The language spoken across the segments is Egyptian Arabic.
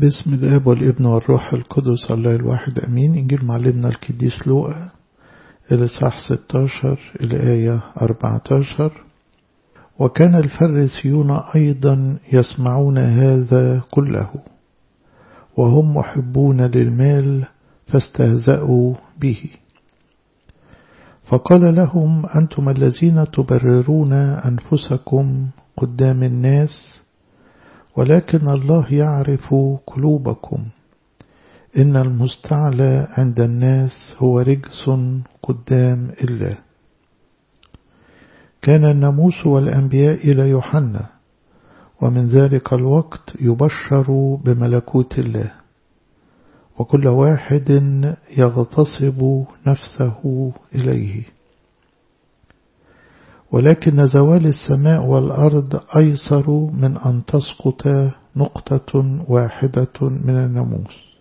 باسم الاب والابن والروح القدس الله الواحد امين انجيل معلمنا القديس لوقا الاصحاح 16 الايه 14 وكان الفريسيون ايضا يسمعون هذا كله وهم محبون للمال فاستهزأوا به فقال لهم أنتم الذين تبررون أنفسكم قدام الناس ولكن الله يعرف قلوبكم إن المستعلى عند الناس هو رجس قدام الله كان الناموس والأنبياء إلى يوحنا ومن ذلك الوقت يبشر بملكوت الله وكل واحد يغتصب نفسه إليه ولكن زوال السماء والأرض أيسر من أن تسقط نقطة واحدة من الناموس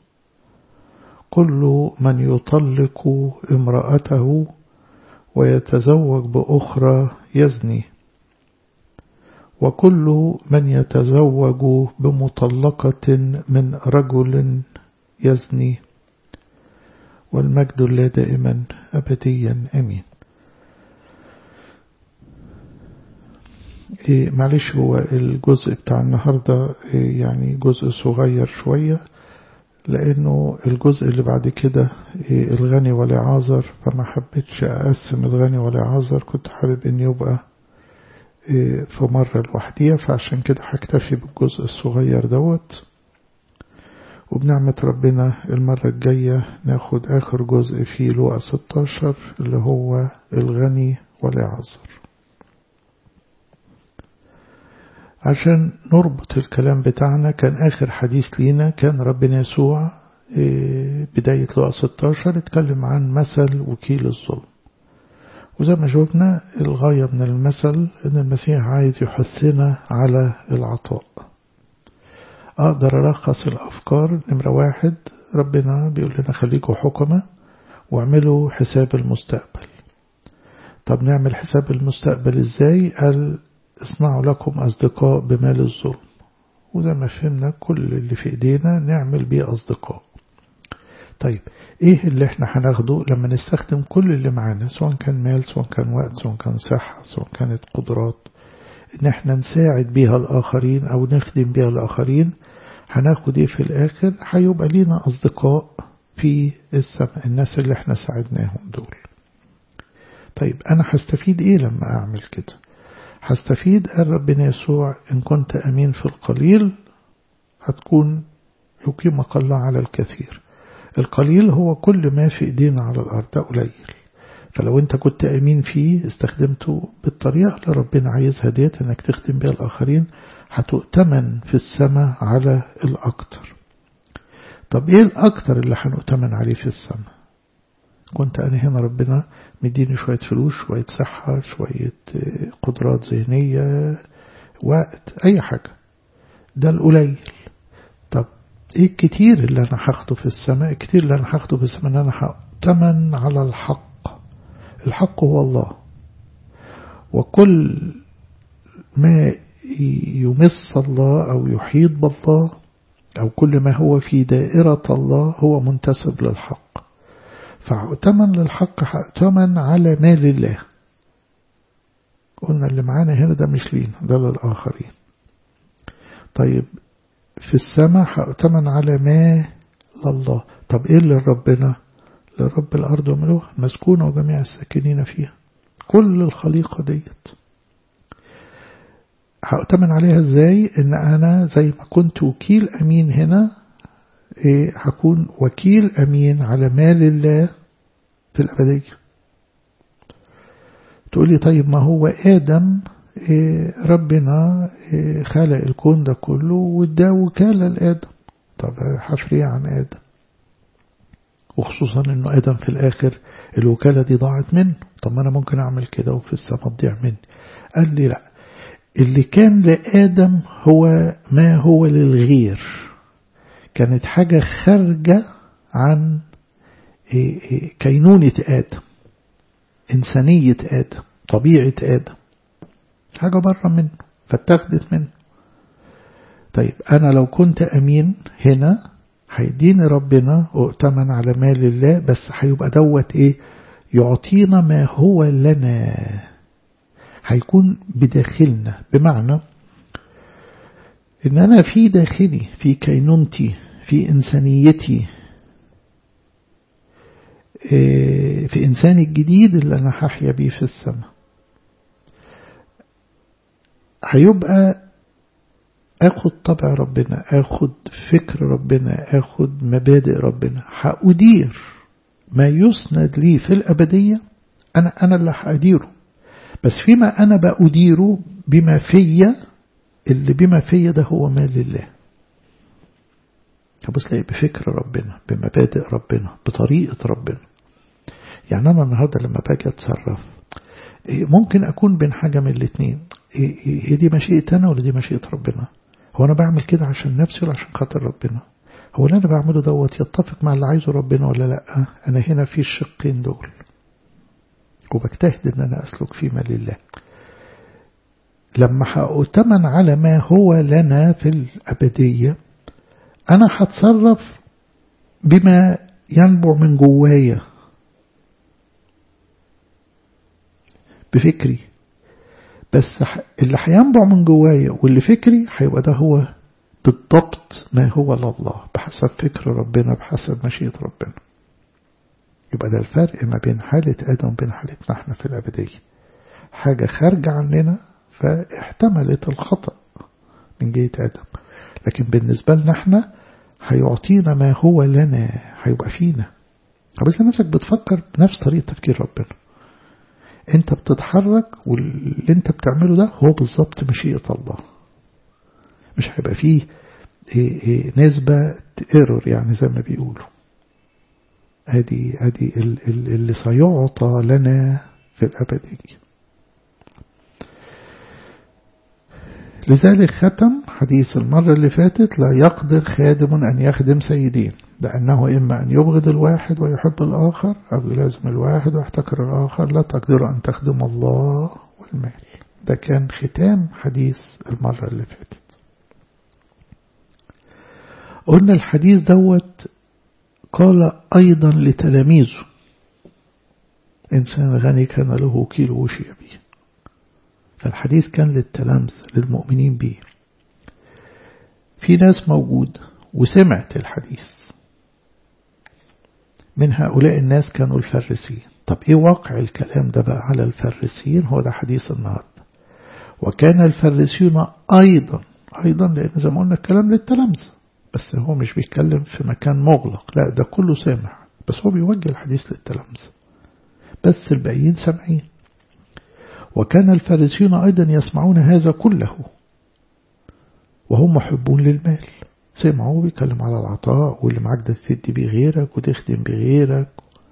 كل من يطلق امرأته ويتزوج بأخرى يزني وكل من يتزوج بمطلقة من رجل يزني والمجد لا دائما أبديا أمين إيه معلش هو الجزء بتاع النهاردة إيه يعني جزء صغير شوية لأنه الجزء اللي بعد كده إيه الغني والعازر فما حبيتش أقسم الغني والعازر كنت حابب أن يبقى في مرة لوحديها فعشان كده هكتفي بالجزء الصغير دوت وبنعمة ربنا المرة الجاية ناخد آخر جزء في لوقا 16 اللي هو الغني والعازر عشان نربط الكلام بتاعنا كان آخر حديث لينا كان ربنا يسوع بداية لوقا 16 اتكلم عن مثل وكيل الظلم وزي ما شفنا الغاية من المثل ان المسيح عايز يحثنا على العطاء اقدر الخص الافكار نمرة واحد ربنا بيقول لنا خليكوا حكمة واعملوا حساب المستقبل طب نعمل حساب المستقبل ازاي قال اصنعوا لكم اصدقاء بمال الظلم وزي ما فهمنا كل اللي في ايدينا نعمل بيه اصدقاء طيب ايه اللي احنا هناخده لما نستخدم كل اللي معانا سواء كان مال سواء كان وقت سواء كان صحة سواء كانت قدرات ان احنا نساعد بيها الاخرين او نخدم بيها الاخرين هناخد ايه في الاخر هيبقى لينا اصدقاء في السماء الناس اللي احنا ساعدناهم دول طيب انا هستفيد ايه لما اعمل كده هستفيد قال ربنا يسوع ان كنت امين في القليل هتكون يقيمك الله على الكثير القليل هو كل ما في ايدينا على الارض ده قليل فلو انت كنت امين فيه استخدمته بالطريقة اللي ربنا عايزها ديت انك تخدم بيها الاخرين هتؤتمن في السماء على الاكتر طب ايه الاكتر اللي هنؤتمن عليه في السماء كنت انا هنا ربنا مديني شوية فلوس شوية صحة شوية قدرات ذهنية وقت اي حاجة ده القليل طب ايه الكتير اللي انا هاخده في السماء الكتير اللي انا هاخده في السماء ان انا هأتمن على الحق الحق هو الله وكل ما يمس الله أو يحيط بالله أو كل ما هو في دائرة الله هو منتسب للحق فأتمن للحق أتمن على مال الله قلنا اللي معانا هنا ده مش لينا ده للآخرين طيب في السماء هأتمن على ما لله طب إيه اللي ربنا لرب الأرض وملوها مسكونة وجميع الساكنين فيها كل الخليقة ديت هأتمن عليها ازاي ان انا زي ما كنت وكيل امين هنا إيه هكون وكيل امين على مال الله في الابدية تقولي طيب ما هو ادم إيه ربنا إيه خلق الكون ده كله واداه وكالة لآدم طب هفرق عن آدم وخصوصا انه ادم في الاخر الوكالة دي ضاعت منه طب ما انا ممكن اعمل كده وفي السماء تضيع مني قال لي لا اللي كان لآدم هو ما هو للغير كانت حاجة خارجة عن كينونة آدم إنسانية آدم طبيعة آدم حاجة بره منه فاتخذت منه طيب أنا لو كنت أمين هنا هيديني ربنا أؤتمن على مال الله بس هيبقى دوت إيه يعطينا ما هو لنا هيكون بداخلنا بمعنى إن أنا في داخلي في كينونتي في إنسانيتي في إنساني الجديد اللي أنا هحيا بيه في السماء هيبقى اخد طبع ربنا اخد فكر ربنا اخد مبادئ ربنا هأدير ما يسند لي في الأبدية أنا أنا اللي هأديره بس فيما أنا بأديره بما فيا اللي بما فيا ده هو مال لله هبص لي بفكر ربنا بمبادئ ربنا بطريقة ربنا يعني أنا النهاردة لما باجي أتصرف ممكن أكون بين حاجة من الاثنين هي دي مشيئة أنا ولا دي مشيئة ربنا هو أنا بعمل كده عشان نفسي ولا عشان خاطر ربنا هو اللي أنا بعمله دوت يتفق مع اللي عايزه ربنا ولا لأ أنا هنا في الشقين دول وبجتهد أن أنا أسلك فيما لله لما هأتمن على ما هو لنا في الأبدية أنا هتصرف بما ينبع من جوايا بفكري بس اللي هينبع من جوايا واللي فكري هيبقى ده هو بالضبط ما هو لله بحسب فكر ربنا بحسب مشيئة ربنا يبقى ده الفرق ما بين حالة آدم وبين حالتنا احنا في الأبدية حاجة خارجة عننا فاحتملت الخطأ من جهة آدم لكن بالنسبة لنا احنا هيعطينا ما هو لنا هيبقى فينا بس نفسك بتفكر بنفس طريقة تفكير ربنا انت بتتحرك واللي انت بتعمله ده هو بالظبط مشيئة الله مش هيبقى فيه ايه ايه نسبة ايرور يعني زي ما بيقولوا ادي ادي اللي سيعطى لنا في الأبدية لذلك ختم حديث المرة اللي فاتت لا يقدر خادم أن يخدم سيدين لأنه إما أن يبغض الواحد ويحب الآخر أو يلازم الواحد ويحتكر الآخر لا تقدر أن تخدم الله والمال ده كان ختام حديث المرة اللي فاتت قلنا الحديث دوت قال أيضا لتلاميذه إنسان غني كان له وكيل وشي به فالحديث كان للتلامذة للمؤمنين به في ناس موجود وسمعت الحديث من هؤلاء الناس كانوا الفرسين طب ايه واقع الكلام ده بقى على الفرسين هو ده حديث النهاردة وكان الفرسيون أيضا أيضا لأن زي ما قلنا الكلام للتلامذة بس هو مش بيتكلم في مكان مغلق لا ده كله سامع بس هو بيوجه الحديث للتلامذة بس الباقيين سامعين وكان الفارسيون أيضا يسمعون هذا كله وهم محبون للمال سمعوا بيتكلم على العطاء واللي معاك ده تدي بغيرك وتخدم بغيرك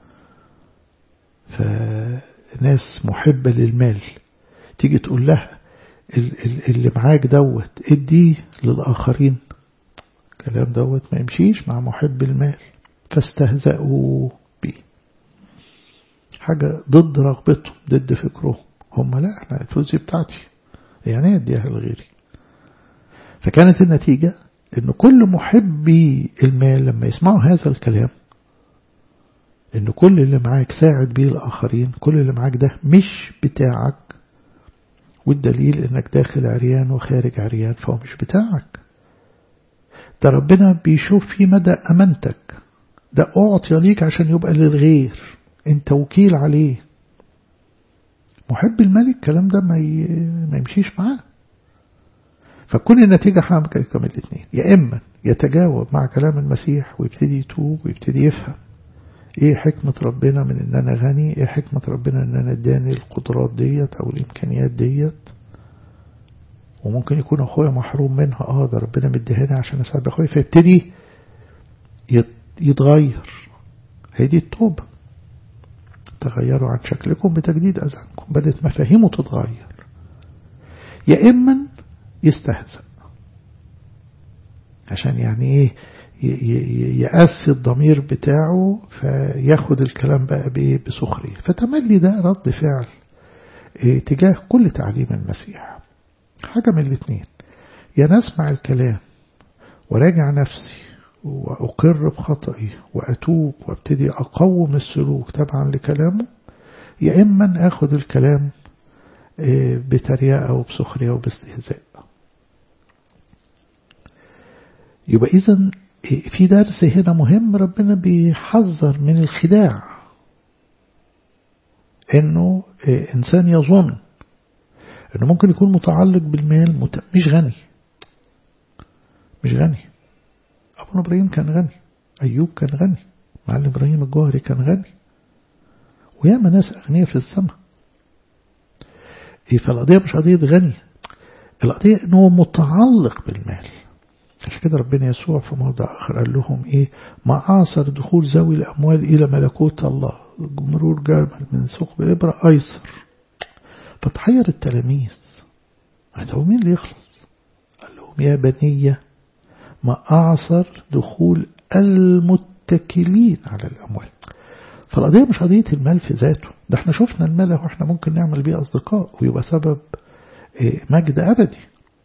فناس محبة للمال تيجي تقول لها اللي معاك دوت ادي للآخرين الكلام دوت ما يمشيش مع محب المال فاستهزأوا به حاجة ضد رغبتهم ضد فكرهم هم لا احنا الفلوس دي بتاعتي يعني اديها لغيري فكانت النتيجة ان كل محبي المال لما يسمعوا هذا الكلام ان كل اللي معاك ساعد بيه الاخرين كل اللي معاك ده مش بتاعك والدليل انك داخل عريان وخارج عريان فهو مش بتاعك ده ربنا بيشوف في مدى امانتك ده اعطي ليك عشان يبقى للغير انت وكيل عليه محب الملك الكلام ده ما ما يمشيش معاه فكل النتيجة حامل كم الاثنين يا إما يتجاوب مع كلام المسيح ويبتدي يتوب ويبتدي يفهم ايه حكمة ربنا من ان انا غني ايه حكمة ربنا ان انا اداني القدرات ديت او الامكانيات ديت وممكن يكون اخويا محروم منها اه ده ربنا مديهاني عشان اساعد اخويا فيبتدي يتغير هي دي التوبة تغيروا عن شكلكم بتجديد أذهانكم بدأت مفاهيمه تتغير يا إما يستهزأ عشان يعني إيه يأسي الضمير بتاعه فياخد الكلام بقى بإيه بسخرية فتملي ده رد فعل إيه تجاه كل تعليم المسيح حاجة من الاثنين يا نسمع الكلام وراجع نفسي وأقر بخطئي وأتوب وابتدي أقوم السلوك تبعا لكلامه يا إما أخذ الكلام بتريقة وبسخرية وباستهزاء يبقى إذا في درس هنا مهم ربنا بيحذر من الخداع إنه إنسان يظن إنه ممكن يكون متعلق بالمال مت... مش غني مش غني أبونا إبراهيم كان غني أيوب كان غني معلم إبراهيم الجوهري كان غني وياما ناس أغنياء في السماء إيه فالقضية مش قضية غني القضية إنه متعلق بالمال عشان كده ربنا يسوع في موضع آخر قال لهم إيه ما أعصر دخول ذوي الأموال إلى ملكوت الله مرور جمل من ثقب إبرة أيسر فتحير التلاميذ هو مين اللي يخلص قال لهم يا بنية ما أعصر دخول المتكلين على الأموال فالقضية مش قضية المال في ذاته ده احنا شفنا المال اهو احنا ممكن نعمل بيه أصدقاء ويبقى سبب مجد أبدي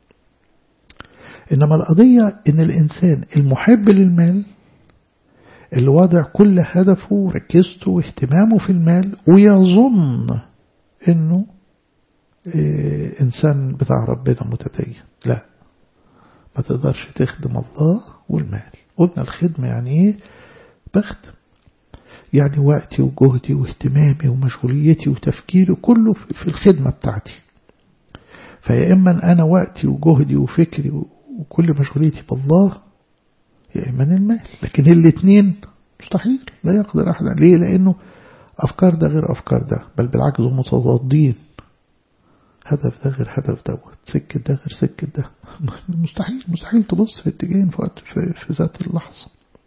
إنما القضية إن الإنسان المحب للمال اللي واضع كل هدفه وركزته واهتمامه في المال ويظن إنه إيه إنسان بتاع ربنا متدين لا ما تقدرش تخدم الله والمال قلنا الخدمة يعني إيه بخدم يعني وقتي وجهدي واهتمامي ومشغوليتي وتفكيري كله في الخدمة بتاعتي فيا إما أنا وقتي وجهدي وفكري وكل مشغوليتي بالله يا إما المال لكن الاثنين مستحيل لا يقدر أحد ليه لأنه أفكار ده غير أفكار ده بل بالعكس هم متضادين هدف ده غير هدف دوت سكة ده غير سكة ده مستحيل مستحيل تبص في اتجاهين في, في, في ذات اللحظة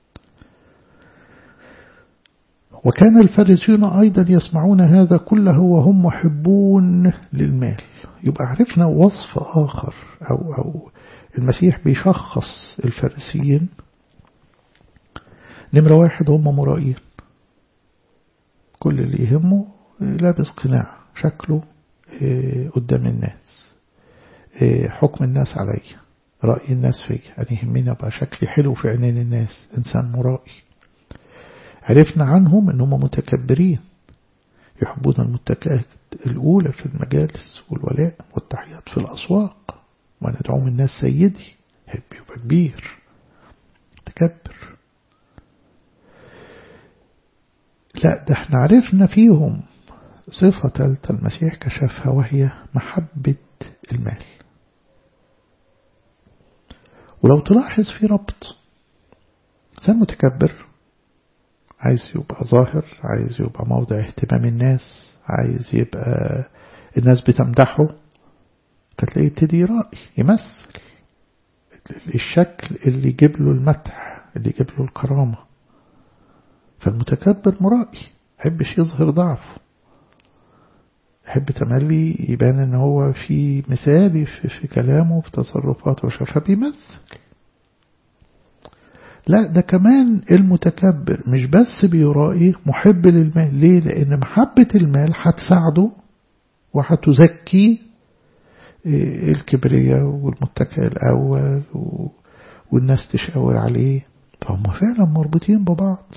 وكان الفارسيون أيضا يسمعون هذا كله وهم محبون للمال يبقى عرفنا وصف آخر أو, أو المسيح بيشخص الفارسيين نمرة واحد هم مرائين كل اللي يهمه لابس قناع شكله قدام الناس حكم الناس علي رأي الناس فيا أنا يهمني أبقى شكلي حلو في عينين الناس إنسان مرائي عرفنا عنهم أنهم متكبرين يحبون المتكئات الأولى في المجالس والولاء والتحيات في الأسواق وندعوم الناس سيدي يحب يبقى كبير تكبر لا ده احنا عرفنا فيهم صفة ثالثة المسيح كشفها وهي محبة المال ولو تلاحظ في ربط إنسان متكبر عايز يبقى ظاهر عايز يبقى موضع اهتمام الناس عايز يبقى الناس بتمدحه فتلاقيه يبتدي يرائي يمثل الشكل اللي يجيب له المدح اللي يجيب له الكرامة فالمتكبر مرائي يحبش يظهر ضعفه يحب تملي يبان ان هو في مثالي في, في كلامه في تصرفاته فبيمثل لا ده كمان المتكبر مش بس بيرائي محب للمال ليه لان محبة المال هتساعده وهتزكي الكبرياء والمتكئ الأول والناس تشاور عليه فهم فعلا مربوطين ببعض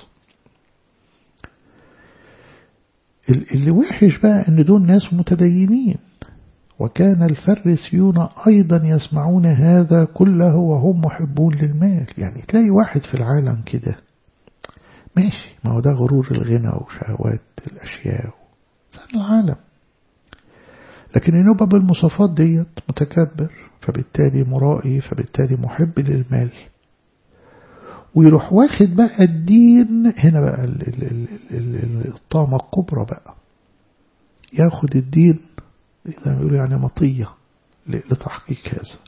اللي وحش بقى ان دول ناس متدينين وكان الفرسيون أيضا يسمعون هذا كله وهم محبون للمال يعني تلاقي واحد في العالم كده ماشي ما هو ده غرور الغنى وشهوات الأشياء العالم لكن ينبقى بالمصافات ديت متكبر فبالتالي مرائي فبالتالي محب للمال ويروح واخد بقى الدين هنا بقى الطامة الكبرى بقى ياخد الدين زي ما يقولوا يعني مطية لتحقيق هذا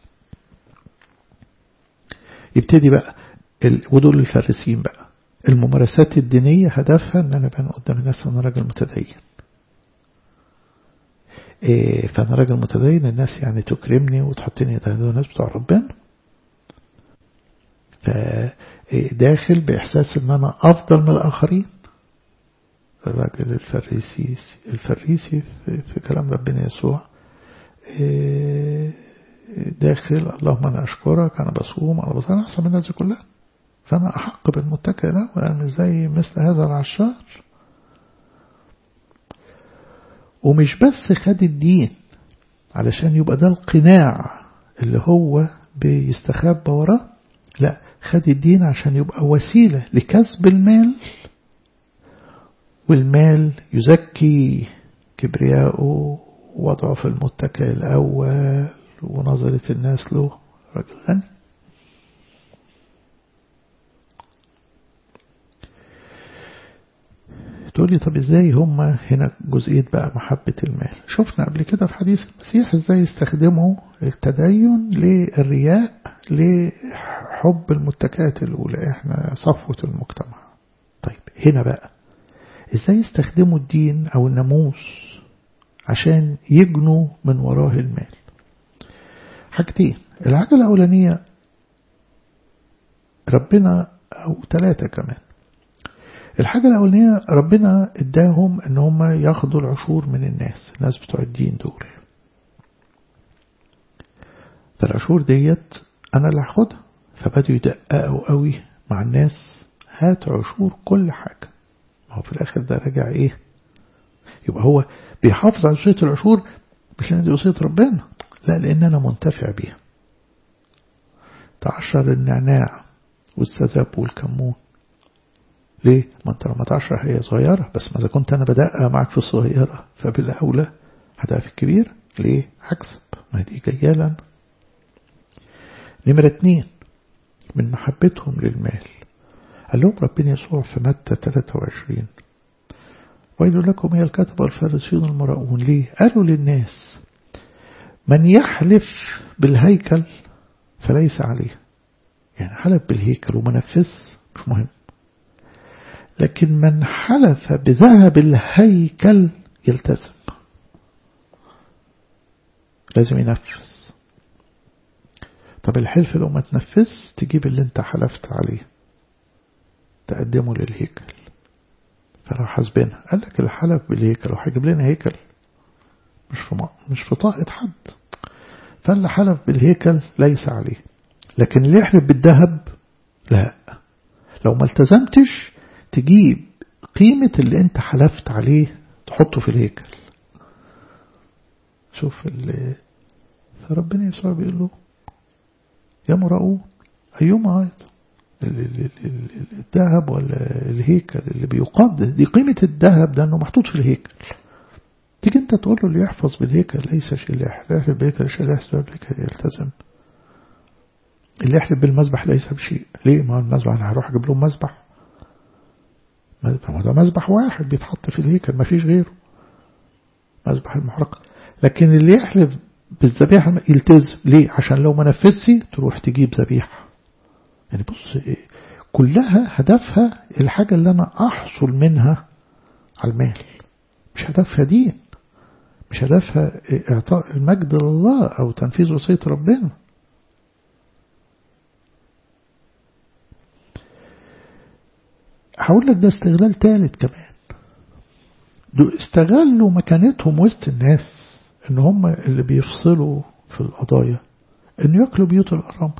يبتدي بقى ودول الفارسيين بقى الممارسات الدينية هدفها ان انا بان قدام الناس انا راجل متدين إيه فانا راجل متدين الناس يعني تكرمني وتحطني ده الناس بتوع ربنا فداخل بإحساس ان انا افضل من الاخرين الراجل الفريسي الفريسي في, في كلام ربنا يسوع إيه داخل اللهم أنا أشكرك أنا بصوم أنا بصوم أنا أحسن من الناس كلها فأنا أحق بالمتكئ له وأنا زي مثل هذا العشار ومش بس خد الدين علشان يبقى ده القناع اللي هو بيستخبى وراه لا خد الدين عشان يبقى وسيلة لكسب المال والمال يزكي كبرياءه وضعه في المتكئ الأول ونظرة الناس له رجل غني تقول لي طب ازاي هم هنا جزئية بقى محبة المال شفنا قبل كده في حديث المسيح ازاي يستخدموا التدين للرياء لحب المتكات الأولى احنا صفوة المجتمع طيب هنا بقى ازاي يستخدموا الدين او الناموس عشان يجنوا من وراه المال حاجتين الحاجة الأولانية ربنا أو ثلاثة كمان الحاجة الأولانية ربنا اداهم ان هم ياخدوا العشور من الناس الناس بتوع الدين دول فالعشور ديت أنا اللي هاخدها فبدوا يدققوا قوي مع الناس هات عشور كل حاجة ما هو في الآخر ده راجع إيه يبقى هو بيحافظ على وصية العشور مش لأن دي وصية ربنا لا لأن أنا منتفع بيها تعشر النعناع والسذاب والكمون ليه؟ ما انت لما تعشر هي صغيرة بس ما إذا كنت أنا بدقق معك في الصغيرة فبالأولى هدقق في الكبير ليه؟ هكسب ما دي جاية لنا نمرة اتنين من محبتهم للمال قال لهم ربنا يسوع في متى 23 ويل لكم هي الكتب والفارسيون المراؤون ليه قالوا للناس من يحلف بالهيكل فليس عليه يعني حلف بالهيكل وما نفذ مش مهم لكن من حلف بذهب الهيكل يلتزم لازم ينفذ طب الحلف لو ما تنفذ تجيب اللي انت حلفت عليه تقدمه للهيكل فلو حاسبينها قال لك الحلف بالهيكل وهيجيب لنا هيكل مش في مش في طاقة حد فاللي حلف بالهيكل ليس عليه لكن اللي يحلف بالذهب لا لو ما التزمتش تجيب قيمة اللي انت حلفت عليه تحطه في الهيكل شوف اللي فربنا يسوع بيقول له يا مراؤون أيما أيضا الذهب ولا الهيكل اللي بيقدس دي قيمة الذهب ده أنه محطوط في الهيكل تيجي أنت تقول له اللي يحفظ بالهيكل ليس شلاح لا يحلف بالهيكل شلاح بالهيكل يلتزم اللي يحلف بالمذبح ليس بشيء ليه ما هو المذبح أنا هروح أجيب لهم مذبح ما ده مذبح واحد بيتحط في الهيكل ما فيش غيره مذبح المحرقة لكن اللي يحلف بالذبيحة يلتزم ليه عشان لو ما نفذش تروح تجيب ذبيحة يعني بص كلها هدفها الحاجة اللي أنا أحصل منها على المال مش هدفها دين مش هدفها إعطاء المجد لله أو تنفيذ وصية ربنا هقول لك ده استغلال ثالث كمان دول استغلوا مكانتهم وسط الناس ان هم اللي بيفصلوا في القضايا ان ياكلوا بيوت الارامل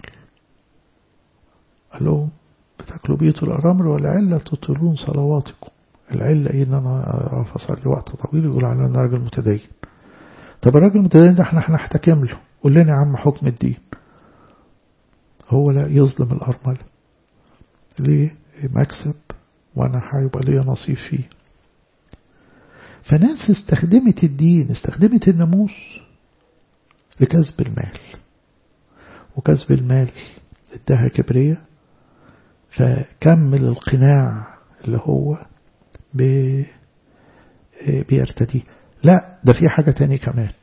قال لهم بتاكلوا بيوت الارامل والعله تطيلون صلواتكم العله ايه ان انا اقف اصلي وقت طويل يقول على انا راجل متدين طب الراجل المتدين ده احنا هنحتكم له قول لنا يا عم حكم الدين هو لا يظلم الارمله ليه مكسب وانا هيبقى ليا نصيب فيه فناس استخدمت الدين استخدمت الناموس لكسب المال وكسب المال اداها كبرية فكمل القناع اللي هو بيرتديه لا ده في حاجة تاني كمان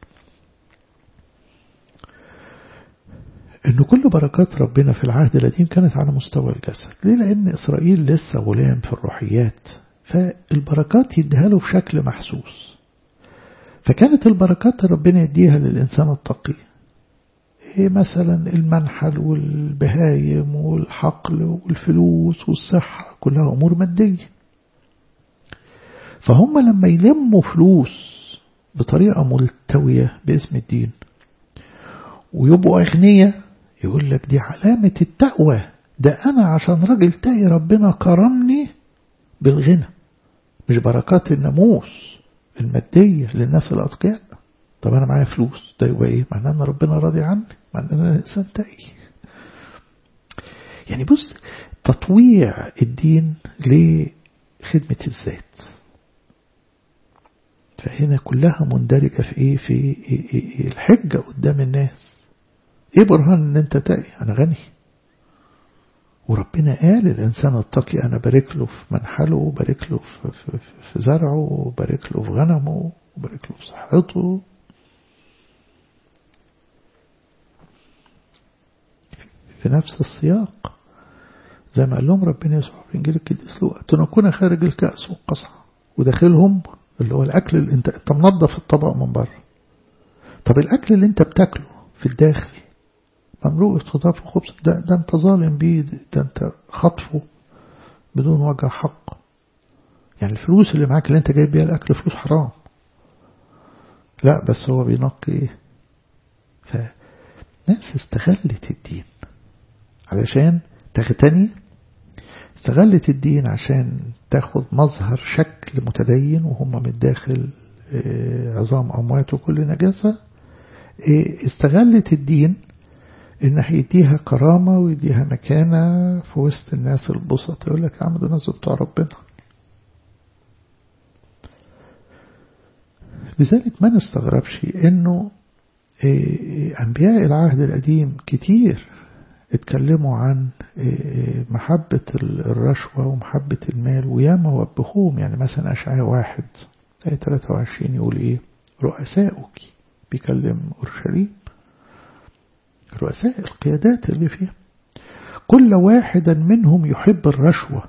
ان كل بركات ربنا في العهد القديم كانت على مستوى الجسد ليه لان اسرائيل لسه غلام في الروحيات فالبركات يديها له في شكل محسوس فكانت البركات ربنا يديها للإنسان التقي إيه مثلا المنحل والبهايم والحقل والفلوس والصحة كلها أمور مادية فهم لما يلموا فلوس بطريقة ملتوية باسم الدين ويبقوا أغنياء يقول لك دي علامة التقوى ده أنا عشان راجل تاقي ربنا كرمني بالغنى مش بركات الناموس المادية للناس الأتقياء طب أنا معايا فلوس ده يبقى إيه معناه أن ربنا راضي عني معناه أن أنا إنسان تقي يعني بص تطويع الدين لخدمة الذات فهنا كلها مندرجة في إيه في الحجة قدام الناس إيه برهان إن أنت تقي أنا غني وربنا قال الإنسان التقي أنا بارك له في منحله وبارك له في, في, في زرعه وبارك له في غنمه وبارك له في صحته في نفس السياق زي ما قال لهم ربنا يسوع في إنجيل القديس لوقا تنكون خارج الكأس والقصعة وداخلهم اللي هو الأكل اللي أنت أنت منظف الطبق من بره طب الأكل اللي أنت بتاكله في الداخل مملوء اختطاف وخبز ده, ده أنت ظالم بيه ده أنت خطفه بدون وجه حق يعني الفلوس اللي معاك اللي أنت جايب بيها الأكل فلوس حرام لا بس هو بينقي إيه فناس استغلت الدين علشان تغتني استغلت الدين عشان تاخد مظهر شكل متدين وهم من الداخل عظام أموات وكل نجاسة استغلت الدين إن هيديها كرامة ويديها مكانة في وسط الناس البسط يقول لك يا عم دول ناس بتوع ربنا لذلك ما نستغربش إنه أنبياء العهد القديم كتير اتكلموا عن محبة الرشوة ومحبة المال وياما وبخوهم يعني مثلا أشعاء واحد آية 23 يقول إيه رؤساؤك بيكلم أورشليم رؤساء القيادات اللي فيها كل واحدا منهم يحب الرشوة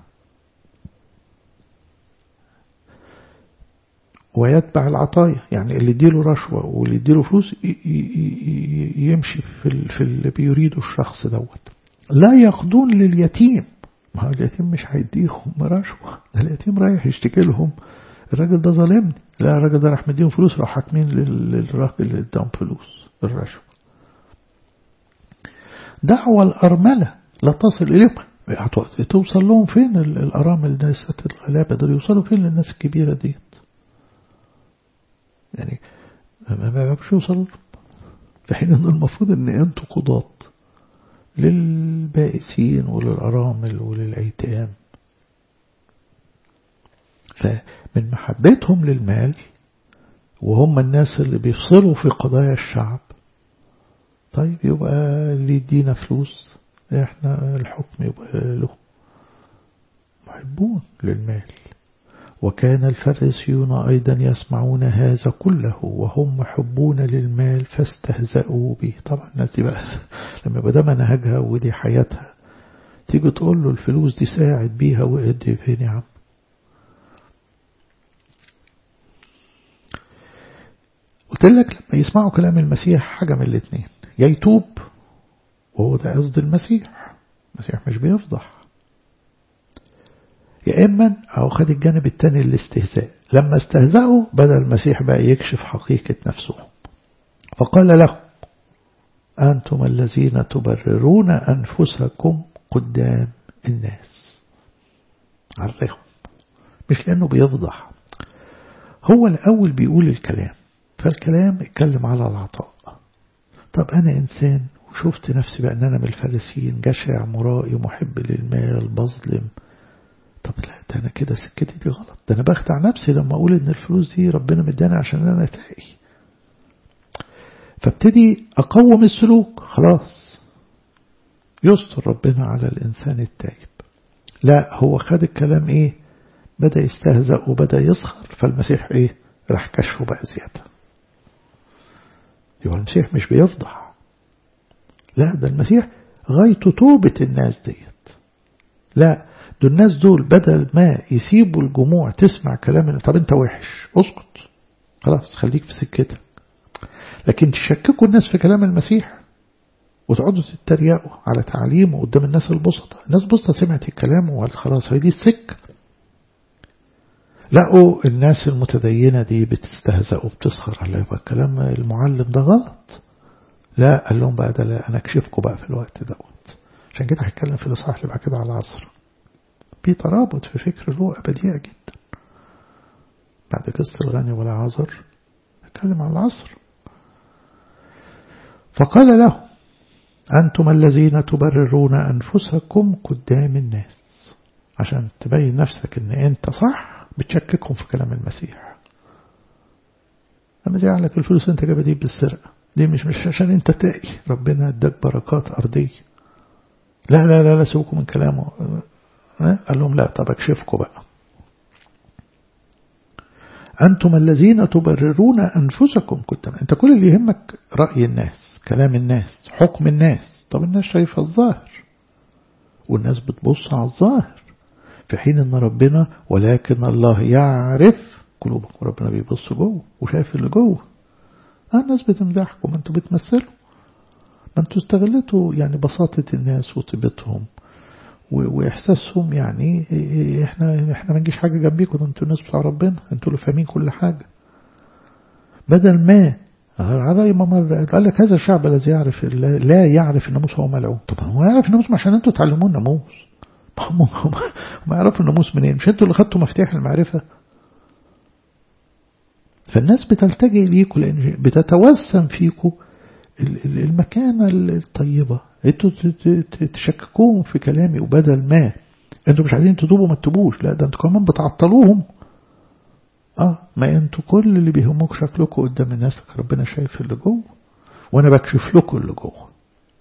ويتبع العطايا يعني اللي يديله رشوة واللي يديله فلوس يمشي في في اللي بيريده الشخص دوت لا يقضون لليتيم ما هو اليتيم مش هيديهم رشوة ده اليتيم رايح يشتكي لهم الراجل ده ظالمني لا الراجل ده راح مديهم فلوس راح حاكمين للراجل اللي اداهم فلوس الرشوة دعوة الأرملة لا تصل إليهم توصل لهم فين الأرامل ده الغلابة دول يوصلوا فين للناس الكبيرة ديت يعني ما بيعرفش يوصل في حين انه المفروض ان انتوا قضاة للبائسين وللأرامل وللأيتام فمن محبتهم للمال وهم الناس اللي بيفصلوا في قضايا الشعب طيب يبقى اللي يدينا فلوس احنا الحكم يبقى له محبون للمال وكان الفريسيون أيضا يسمعون هذا كله وهم محبون للمال فاستهزأوا به طبعا الناس دي بقى لما بدأ منهجها ودي حياتها تيجي تقول له الفلوس دي ساعد بيها وادي فين يا عم قلت لك لما يسمعوا كلام المسيح حاجة من الاثنين يا يتوب وهو ده قصد المسيح المسيح مش بيفضح يا إما أو خد الجانب الثاني الاستهزاء لما استهزأوا بدأ المسيح بقى يكشف حقيقة نفسهم فقال لهم أنتم الذين تبررون أنفسكم قدام الناس عرهم مش لأنه بيفضح هو الأول بيقول الكلام فالكلام اتكلم على العطاء طب أنا إنسان وشفت نفسي بأن أنا من الفارسيين جشع مرائي محب للمال بظلم طب لا ده أنا كده سكتي دي غلط ده أنا بخدع نفسي لما أقول إن الفلوس دي ربنا مداني عشان أنا تاقي فابتدي أقوم السلوك خلاص يستر ربنا على الإنسان التائب لا هو خد الكلام إيه بدأ يستهزأ وبدأ يسخر فالمسيح إيه راح كشفه بقى زيادة يبقى المسيح مش بيفضح لا ده المسيح غايته توبة الناس ديت لا دول الناس دول بدل ما يسيبوا الجموع تسمع كلام طب انت وحش اسكت خلاص خليك في سكتك لكن تشككوا الناس في كلام المسيح وتقعدوا تتريقوا على تعليمه قدام الناس البسطة الناس بسطة سمعت الكلام وقالت خلاص هي دي السكة لقوا الناس المتدينة دي بتستهزأ وبتسخر على يبقى كلام المعلم ده غلط لا قال لهم بقى ده لا أنا أكشفكم بقى في الوقت دوت عشان كده هتكلم في الإصحاح اللي بعد كده على العصر في ترابط في فكر لوقا بديع جدا بعد قصة الغني والعازر اتكلم عن العصر فقال له أنتم الذين تبررون أنفسكم قدام الناس عشان تبين نفسك ان انت صح بتشككهم في كلام المسيح لما جاء لك الفلوس انت جايبها دي بالسرقة دي مش مش عشان انت تقي ربنا اداك بركات أرضية لا لا لا لا سوكم من كلامه قال لهم لا طب اكشفكم بقى أنتم الذين تبررون أنفسكم كنت أنت كل اللي يهمك رأي الناس كلام الناس حكم الناس طب الناس شايفة الظاهر والناس بتبص على الظاهر في حين أن ربنا ولكن الله يعرف قلوبكم ربنا بيبص جوه وشايف اللي جوه آه الناس بتمدحكم انتوا بتمثلوا ما انتوا استغلتوا يعني بساطة الناس وطيبتهم واحساسهم يعني احنا احنا ما نجيش حاجه جنبيكم ده انتوا الناس بتاع ربنا انتوا اللي فاهمين كل حاجه بدل ما على رأي ما مر قال لك هذا الشعب الذي يعرف لا يعرف الناموس هو ملعون طب هو يعرف الناموس عشان انتوا تعلموه الناموس ما يعرفوا الناموس منين مش انتوا اللي خدتوا مفتاح المعرفه فالناس بتلتجئ ليكم لان بتتوسم فيكم المكانه الطيبه انتوا تشككوهم في كلامي وبدل ما انتوا مش عايزين تتوبوا ما تتوبوش لا ده انتوا كمان بتعطلوهم اه ما انتوا كل اللي بيهموك شكلكم قدام الناس ربنا شايف اللي جوه وانا بكشف لكم اللي جوه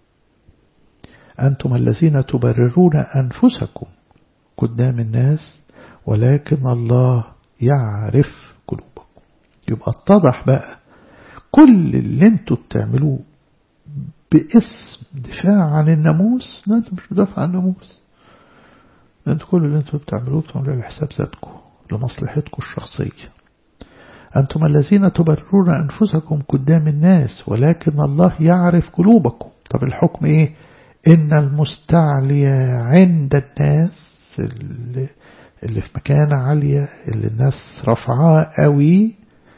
انتم الذين تبررون انفسكم قدام الناس ولكن الله يعرف قلوبكم يبقى اتضح بقى كل اللي انتوا بتعملوه باسم دفاع عن الناموس لا انتوا مش بدافع عن الناموس انتوا كل اللي انتوا بتعملوه بتعملوه لحساب ذاتكم لمصلحتكم الشخصية أنتم الذين تبررون أنفسكم قدام الناس ولكن الله يعرف قلوبكم طب الحكم إيه إن المستعلي عند الناس اللي, اللي في مكانة عالية اللي الناس رفعاه قوي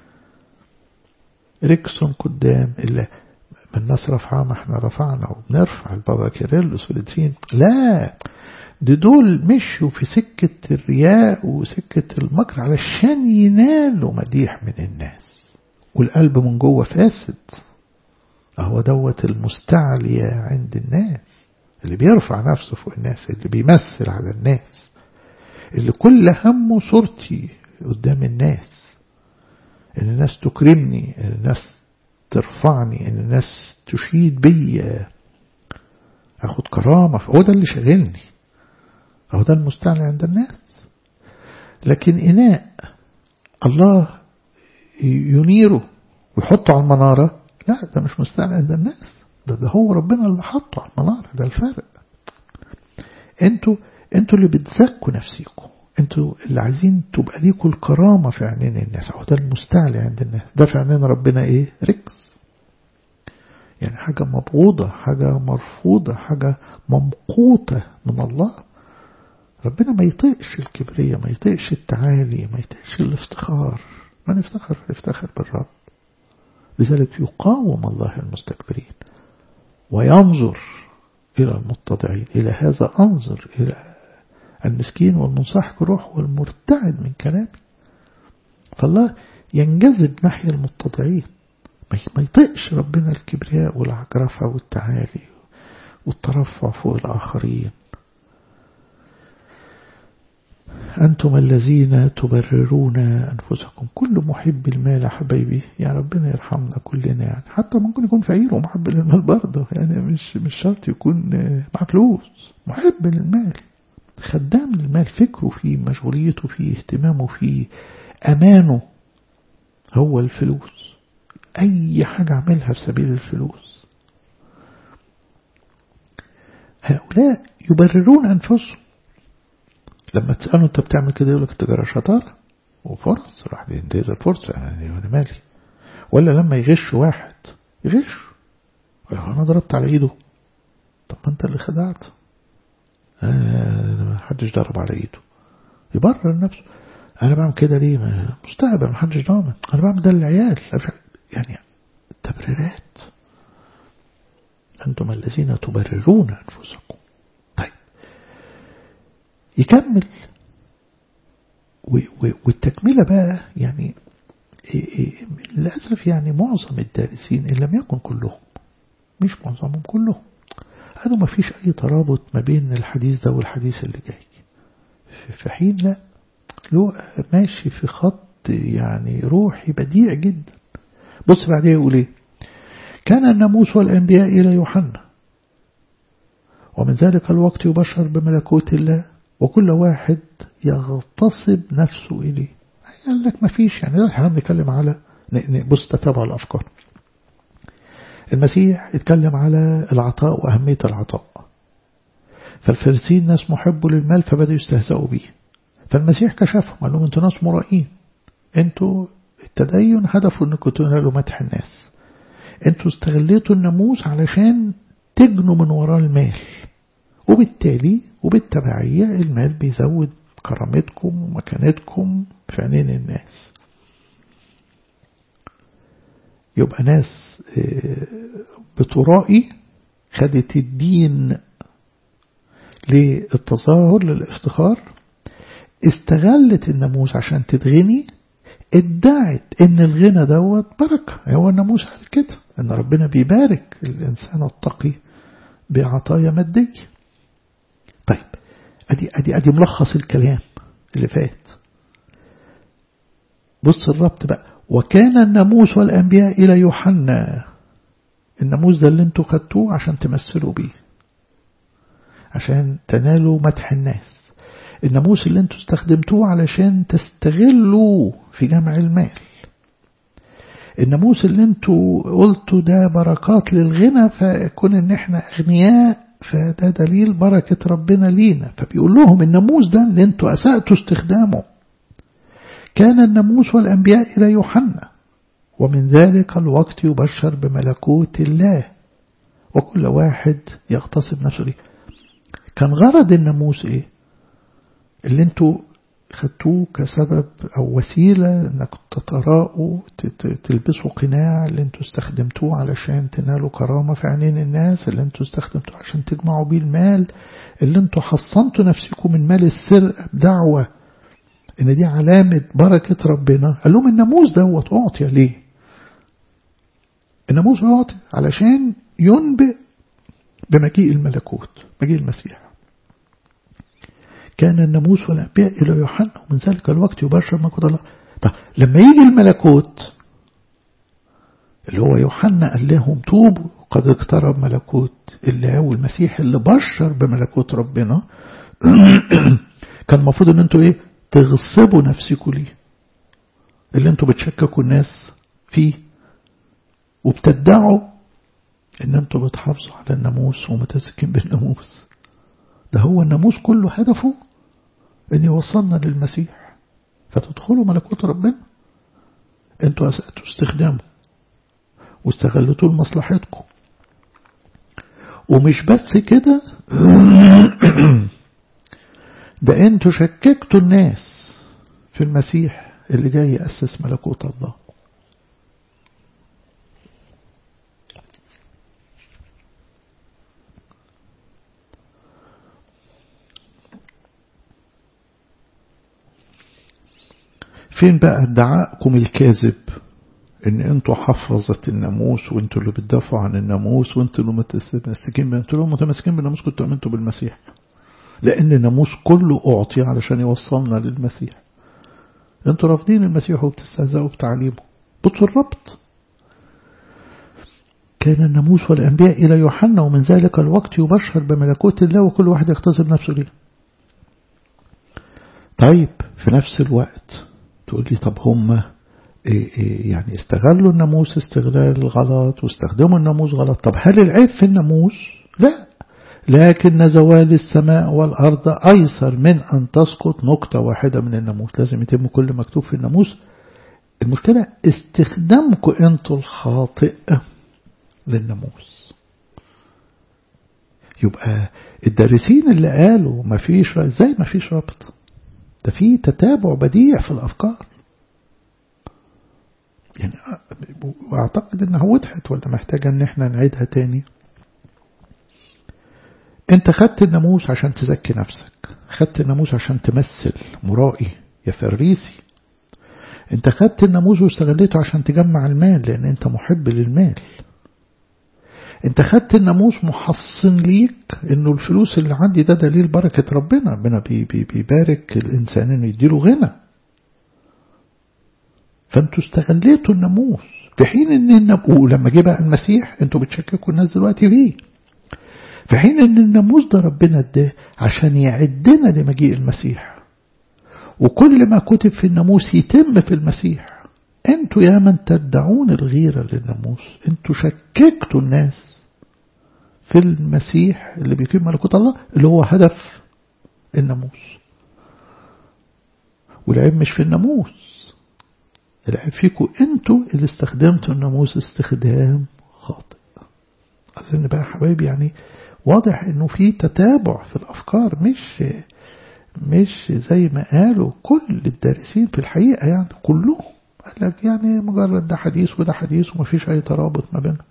ركس قدام اللي ما الناس رفعاه ما احنا رفعنا وبنرفع البابا كيرلس والدين لا دي دول مشوا في سكة الرياء وسكة المكر علشان ينالوا مديح من الناس والقلب من جوه فاسد هو دوت المستعلية عند الناس اللي بيرفع نفسه فوق الناس اللي بيمثل على الناس اللي كل همه صورتي قدام الناس ان الناس تكرمني ان الناس ترفعني ان الناس تشيد بيا اخد كرامة هو ده اللي شغلني أهو ده المستعلي عند الناس لكن إناء الله ينيره ويحطه على المنارة لا ده مش مستعلي عند الناس ده, ده هو ربنا اللي حطه على المنارة ده الفرق انتوا انتوا اللي بتزكوا نفسيكم انتوا اللي عايزين تبقى ليكوا الكرامة في عينين الناس اهو ده المستعلي عند الناس ده في عينين ربنا ايه ركس يعني حاجة مبغوضة حاجة مرفوضة حاجة ممقوتة من الله ربنا ما يطيقش الكبرية ما يطيقش التعالي ما يطيقش الافتخار ما نفتخر نفتخر بالرب لذلك يقاوم الله المستكبرين وينظر إلى المتضعين إلى هذا أنظر إلى المسكين والمنصحك روح والمرتعد من كلامي فالله ينجذب ناحية المتضعين ما يطيقش ربنا الكبرياء والعجرفة والتعالي والترفع فوق الآخرين أنتم الذين تبررون أنفسكم كل محب المال يا حبايبي يا ربنا يرحمنا كلنا يعني حتى ممكن يكون فقير ومحب للمال برضه يعني مش مش شرط يكون معاه فلوس محب للمال خدام للمال فكره فيه مشغوليته فيه اهتمامه فيه أمانه هو الفلوس أي حاجة عملها في سبيل الفلوس هؤلاء يبررون أنفسهم لما تسأله أنت بتعمل كده يقول لك التجارة شطارة وفرص راح بينتهز الفرصة يعني أنا مالي ولا لما يغش واحد يغش أنا ضربت على إيده طب ما أنت اللي خدعت ما حدش ضرب على إيده يبرر نفسه أنا بعمل كده ليه مستقبل ما حدش ضامن أنا بعمل ده للعيال يعني تبريرات أنتم الذين تبررون أنفسكم طيب يكمل والتكملة بقى يعني للأسف يعني معظم الدارسين إن لم يكن كلهم مش معظمهم كلهم قالوا ما فيش أي ترابط ما بين الحديث ده والحديث اللي جاي في حين لا له ماشي في خط يعني روحي بديع جدا بص بعدين يقول ايه كان الناموس والأنبياء إلى يوحنا ومن ذلك الوقت يبشر بملكوت الله وكل واحد يغتصب نفسه إليه قال لك ما فيش يعني احنا بنتكلم على بص تتابع الأفكار المسيح اتكلم على العطاء وأهمية العطاء فالفرسين ناس محبوا للمال فبدأوا يستهزئوا به فالمسيح كشفهم قال لهم انتوا ناس مرائين انتوا التدين هدفه انكم تنالوا مدح الناس انتوا استغليتوا الناموس علشان تجنوا من وراء المال وبالتالي وبالتبعية المال بيزود كرامتكم ومكانتكم في عينين الناس يبقى ناس بترائي خدت الدين للتظاهر للافتخار استغلت الناموس عشان تتغني ادعت ان الغنى دوت بركة هو الناموس قال كده ان ربنا بيبارك الانسان التقي بعطايا مادية طيب ادي ادي ادي ملخص الكلام اللي فات بص الربط بقى وكان الناموس والانبياء الى يوحنا الناموس ده اللي انتوا خدتوه عشان تمثلوا بيه عشان تنالوا مدح الناس الناموس اللي انتوا استخدمتوه علشان تستغلوا في جمع المال الناموس اللي انتوا قلتوا ده بركات للغنى فكون ان احنا اغنياء فده دليل بركة ربنا لينا فبيقول لهم الناموس ده اللي انتوا اسأتوا استخدامه كان الناموس والانبياء الى يوحنا ومن ذلك الوقت يبشر بملكوت الله وكل واحد يغتصب نفسه ليه كان غرض الناموس ايه اللي انتوا خدتوه كسبب او وسيلة انك تتراءوا تلبسوا قناع اللي انتوا استخدمتوه علشان تنالوا كرامة في عينين الناس اللي انتوا استخدمتوه عشان تجمعوا بيه المال اللي انتوا حصنتوا نفسكم من مال السرقة بدعوة ان دي علامة بركة ربنا قال لهم الناموس دوت اعطي ليه الناموس اعطي علشان ينبئ بمجيء الملكوت مجيء المسيح كان الناموس والأنبياء إلى يوحنا ومن ذلك الوقت يبشر ملكوت الله طب لما يجي الملكوت اللي هو يوحنا قال لهم توبوا قد اقترب ملكوت الله والمسيح اللي بشر بملكوت ربنا كان المفروض ان انتوا ايه تغصبوا نفسكم ليه اللي انتوا بتشككوا الناس فيه وبتدعوا ان انتوا بتحافظوا على الناموس ومتسكين بالناموس ده هو الناموس كله هدفه ان يوصلنا للمسيح فتدخلوا ملكوت ربنا انتوا اسأتوا استخدامه واستغلتوه لمصلحتكم ومش بس كده ده انتوا شككتوا الناس في المسيح اللي جاي يأسس ملكوت الله فين بقى ادعائكم الكاذب ان انتوا حفظت الناموس وانتوا اللي بتدافعوا عن الناموس وانتوا اللي متمسكين انتوا اللي متمسكين بالناموس كنتوا امنتوا بالمسيح لان الناموس كله اعطي علشان يوصلنا للمسيح انتوا رافضين المسيح وبتستهزئوا بتعليمه بصوا الربط كان الناموس والانبياء الى يوحنا ومن ذلك الوقت يبشر بملكوت الله وكل واحد يغتصب نفسه ليه طيب في نفس الوقت تقول لي طب هم إيه إيه يعني استغلوا الناموس استغلال غلط واستخدموا الناموس غلط طب هل العيب في الناموس لا لكن زوال السماء والأرض أيسر من أن تسقط نقطة واحدة من الناموس لازم يتم كل مكتوب في الناموس المشكلة استخدامكم أنتوا الخاطئ للناموس يبقى الدارسين اللي قالوا ما فيش ازاي ما فيش ربط ده في تتابع بديع في الأفكار يعني واعتقد انها وضحت ولا محتاجة ان احنا نعيدها تاني انت خدت الناموس عشان تزكي نفسك خدت الناموس عشان تمثل مرائي يا فريسي انت خدت الناموس واستغليته عشان تجمع المال لان انت محب للمال انت خدت الناموس محصن ليك انه الفلوس اللي عندي ده دليل بركة ربنا ربنا بي بي بيبارك الانسان انه يديله غنى فانتوا استغليتوا الناموس في حين ان الناموس لما جه بقى المسيح انتوا بتشككوا الناس دلوقتي فيه في حين ان الناموس ده ربنا اداه عشان يعدنا لمجيء المسيح وكل ما كتب في الناموس يتم في المسيح انتوا يا من تدعون الغيرة للناموس انتوا شككتوا الناس في المسيح اللي بيقيم ملكوت الله اللي هو هدف الناموس والعيب مش في الناموس العيب فيكم انتوا اللي استخدمتوا الناموس استخدام خاطئ أظن بقى حبايبي يعني واضح انه في تتابع في الافكار مش مش زي ما قالوا كل الدارسين في الحقيقة يعني كلهم قال لك يعني مجرد ده حديث وده حديث ومفيش أي ترابط ما بينهم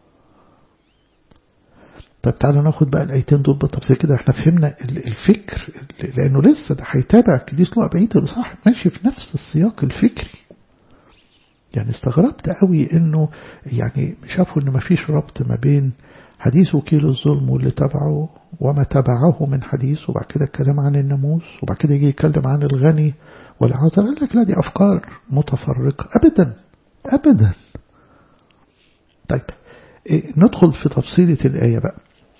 طيب تعالوا ناخد بقى الآيتين دول بالتفصيل كده احنا فهمنا الفكر لأنه لسه ده هيتابع كديس لقى بقية الإصحاح ماشي في نفس السياق الفكري يعني استغربت قوي انه يعني شافوا ان مفيش ربط ما بين حديث وكيل الظلم واللي تبعه وما تبعه من حديث وبعد كده الكلام عن الناموس وبعد كده يجي يتكلم عن الغني والعذر قال لك لا دي أفكار متفرقة أبدا أبدا طيب إيه ندخل في تفصيلة الآية بقى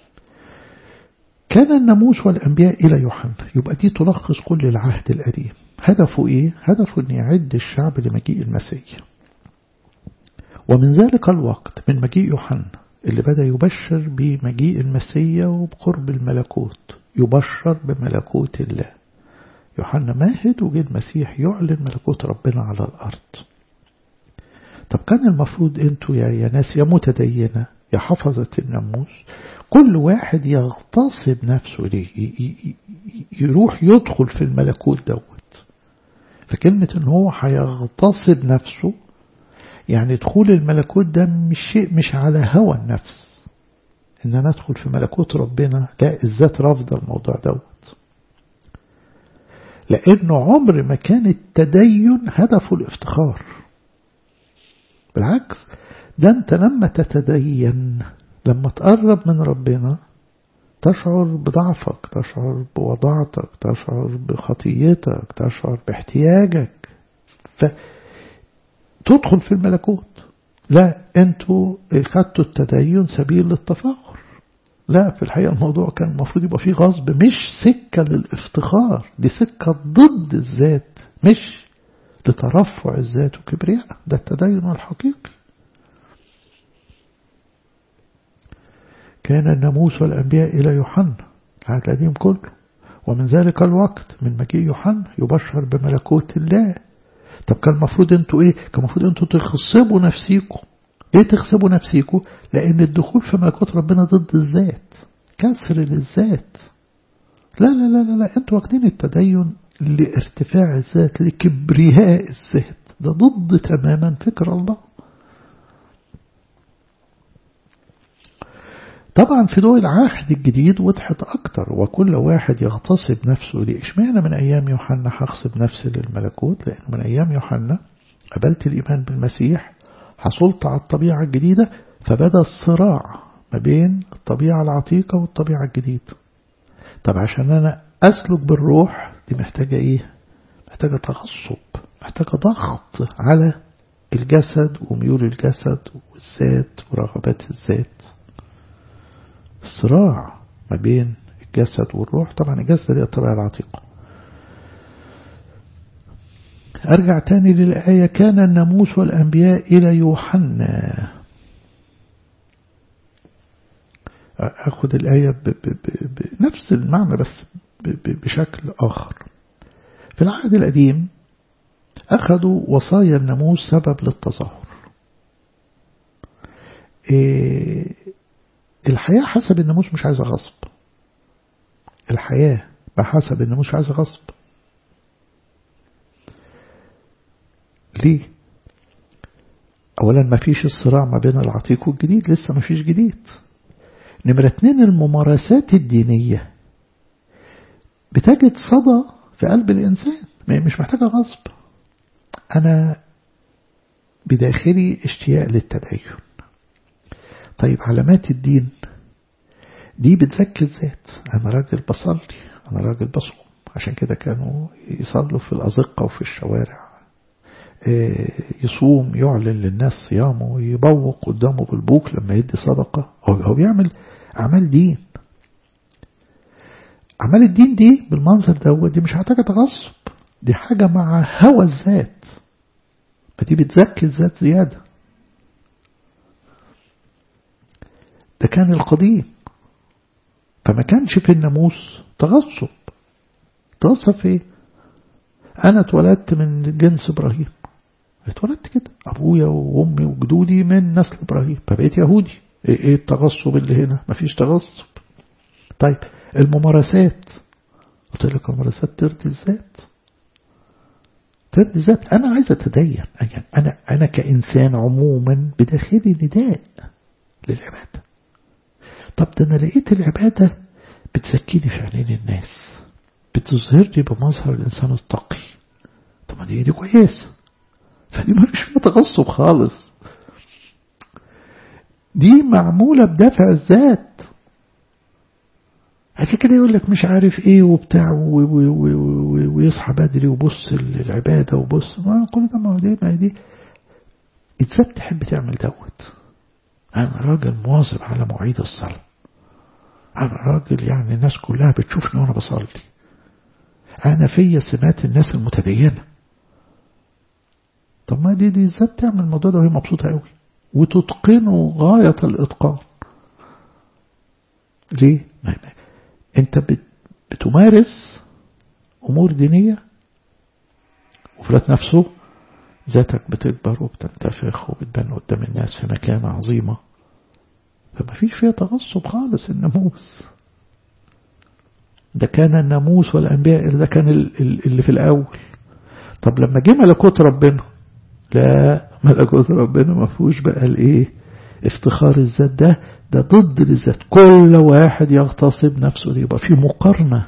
كان الناموس والأنبياء إلى يوحنا يبقى دي تلخص كل العهد القديم هدفه إيه؟ هدفه أن يعد الشعب لمجيء المسيح ومن ذلك الوقت من مجيء يوحنا اللي بدأ يبشر بمجيء المسيا وبقرب الملكوت يبشر بملكوت الله يوحنا ماهد وجه المسيح يعلن ملكوت ربنا على الأرض طب كان المفروض انتوا يا, يا ناس يا متدينة يا حفظة الناموس كل واحد يغتصب نفسه ليه يروح يدخل في الملكوت دوت فكلمة ان هو هيغتصب نفسه يعني دخول الملكوت ده مش شيء مش على هوى النفس ان انا ادخل في ملكوت ربنا لا الذات رافضة الموضوع دوت لانه عمر ما كان التدين هدفه الافتخار بالعكس ده انت لما تتدين لما تقرب من ربنا تشعر بضعفك تشعر بوضاعتك تشعر بخطيتك تشعر باحتياجك فتدخل في الملكوت لا انتوا خدتوا التدين سبيل للتفاخر لا في الحقيقة الموضوع كان المفروض يبقى فيه غصب مش سكة للافتخار دي سكة ضد الذات مش لترفع الذات وكبرياء ده التدين الحقيقي كان الناموس والأنبياء إلى يوحنا العهد القديم كله ومن ذلك الوقت من مجيء يوحنا يبشر بملكوت الله طب كان المفروض انتوا ايه كان المفروض انتوا تخصبوا نفسيكم ليه تخصبوا نفسيكم لان الدخول في ملكوت ربنا ضد الذات كسر للذات لا لا لا لا, لا. انتوا واخدين التدين لارتفاع الذات لكبرياء الذات ده ضد تماما فكر الله طبعا في ضوء العهد الجديد وضحت أكتر وكل واحد يغتصب نفسه ليه اشمعنى من أيام يوحنا هغصب نفسي للملكوت لأن من أيام يوحنا قبلت الإيمان بالمسيح حصلت على الطبيعة الجديدة فبدأ الصراع ما بين الطبيعة العتيقة والطبيعة الجديدة طب عشان أنا أسلك بالروح دي محتاجة إيه محتاجة تغصب محتاجة ضغط على الجسد وميول الجسد والذات ورغبات الذات الصراع ما بين الجسد والروح طبعا الجسد دي الطبيعة العتيقة أرجع تاني للآية كان الناموس والأنبياء إلى يوحنا أخذ الآية بنفس المعنى بس بشكل آخر في العهد القديم أخذوا وصايا الناموس سبب للتظاهر إيه الحياة حسب الناموس مش عايزة غصب الحياة بحسب الناموس مش عايزة غصب ليه أولا ما فيش الصراع ما بين العتيق والجديد لسه ما فيش جديد نمرة اتنين الممارسات الدينية بتجد صدى في قلب الإنسان مش محتاجة غصب أنا بداخلي اشتياق للتدين طيب علامات الدين دي بتزكي الذات أنا راجل بصلي أنا راجل بصوم عشان كده كانوا يصلوا في الأزقة وفي الشوارع يصوم يعلن للناس صيامه يبوق قدامه بالبوك لما يدي صدقة هو بيعمل أعمال دين أعمال الدين دي بالمنظر دوت دي مش محتاجة تغصب دي حاجة مع هوى الذات فدي بتزكي الذات زيادة ده كان القديم فما كانش في الناموس تغصب تغصب في ايه انا اتولدت من جنس ابراهيم اتولدت كده ابويا وامي وجدودي من نسل ابراهيم فبقيت يهودي ايه, إيه التغصب اللي هنا مفيش تغصب طيب الممارسات قلت لك الممارسات ترضي الذات ترضي الذات انا عايز اتدين يعني انا انا كانسان عموما بداخلي نداء للعباده طب ده انا لقيت العباده بتزكيني في عينين الناس بتظهرني بمظهر الانسان التقي طب ما دي دي كويسه فدي ما فيش فيها تغصب خالص دي معمولة بدافع الذات عشان كده يقول لك مش عارف ايه وبتاع ويصحى بدري وبص للعبادة وبص ما كل ده ما هو دي ما هي دي الذات تحب تعمل دوت أنا راجل مواظب على مواعيد الصلاة أنا راجل يعني الناس كلها بتشوفني وأنا بصلي أنا فيا سمات الناس المتدينة طب ما دي دي ذات تعمل الموضوع ده وهي مبسوطة قوي وتتقنه غاية الإتقان ليه؟ ما انت بتمارس أمور دينية وفي ذات نفسه ذاتك بتكبر وبتنتفخ وبتبان قدام الناس في مكانة عظيمة فما فيش فيها تغصب خالص الناموس ده كان الناموس والأنبياء ده كان اللي في الأول طب لما جه ملكوت ربنا لا ملكوت ربنا ما فيهوش بقى الايه افتخار الذات ده ده ضد الذات كل واحد يغتصب نفسه دي يبقى في مقارنة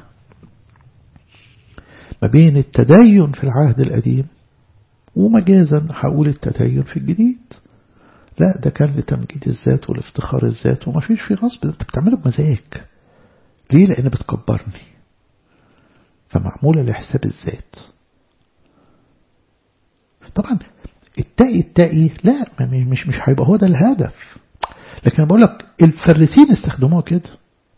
ما بين التدين في العهد القديم ومجازا هقول التدين في الجديد لا ده كان لتمجيد الذات والافتخار الذات وما فيش فيه غصب انت بتعمله بمزاج ليه لان بتكبرني فمعمولة لحساب الذات طبعا التقي التقي لا مش مش هيبقى هو ده الهدف لكن بقول لك الفريسين استخدموها كده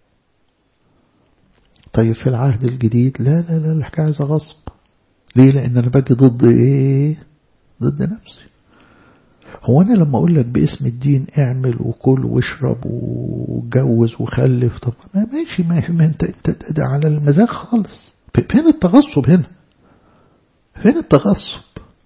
طيب في العهد الجديد لا لا لا الحكاية عايزة غصب ليه لأن أنا باجي ضد إيه ضد نفسي هو أنا لما أقول لك باسم الدين اعمل وكل واشرب واتجوز وخلف طب ما ماشي ما, ما انت, انت ده على المزاج خالص فين التغصب هنا فين التغصب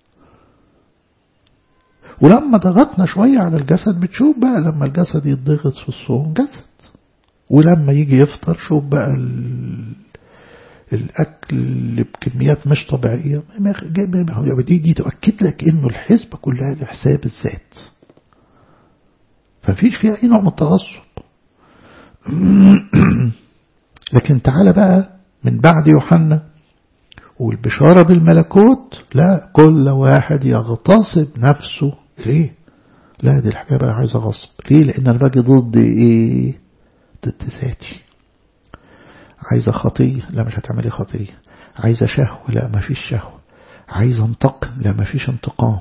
ولما ضغطنا شوية على الجسد بتشوف بقى لما الجسد يتضغط في الصوم جسد ولما يجي يفطر شوف بقى الأكل بكميات مش طبيعية دي, دي تؤكد لك إنه الحسبة كلها لحساب الذات ففيش فيها أي نوع من التغصب لكن تعالى بقى من بعد يوحنا والبشارة بالملكوت لا كل واحد يغتصب نفسه ليه لا دي الحكاية بقى عايزة غصب ليه لأن أنا باجي ضد إيه ضد ذاتي عايزة خطية لا مش هتعملي خطية عايزة شهوة لا ما فيش شهوة عايزة انتقم لا ما فيش انتقام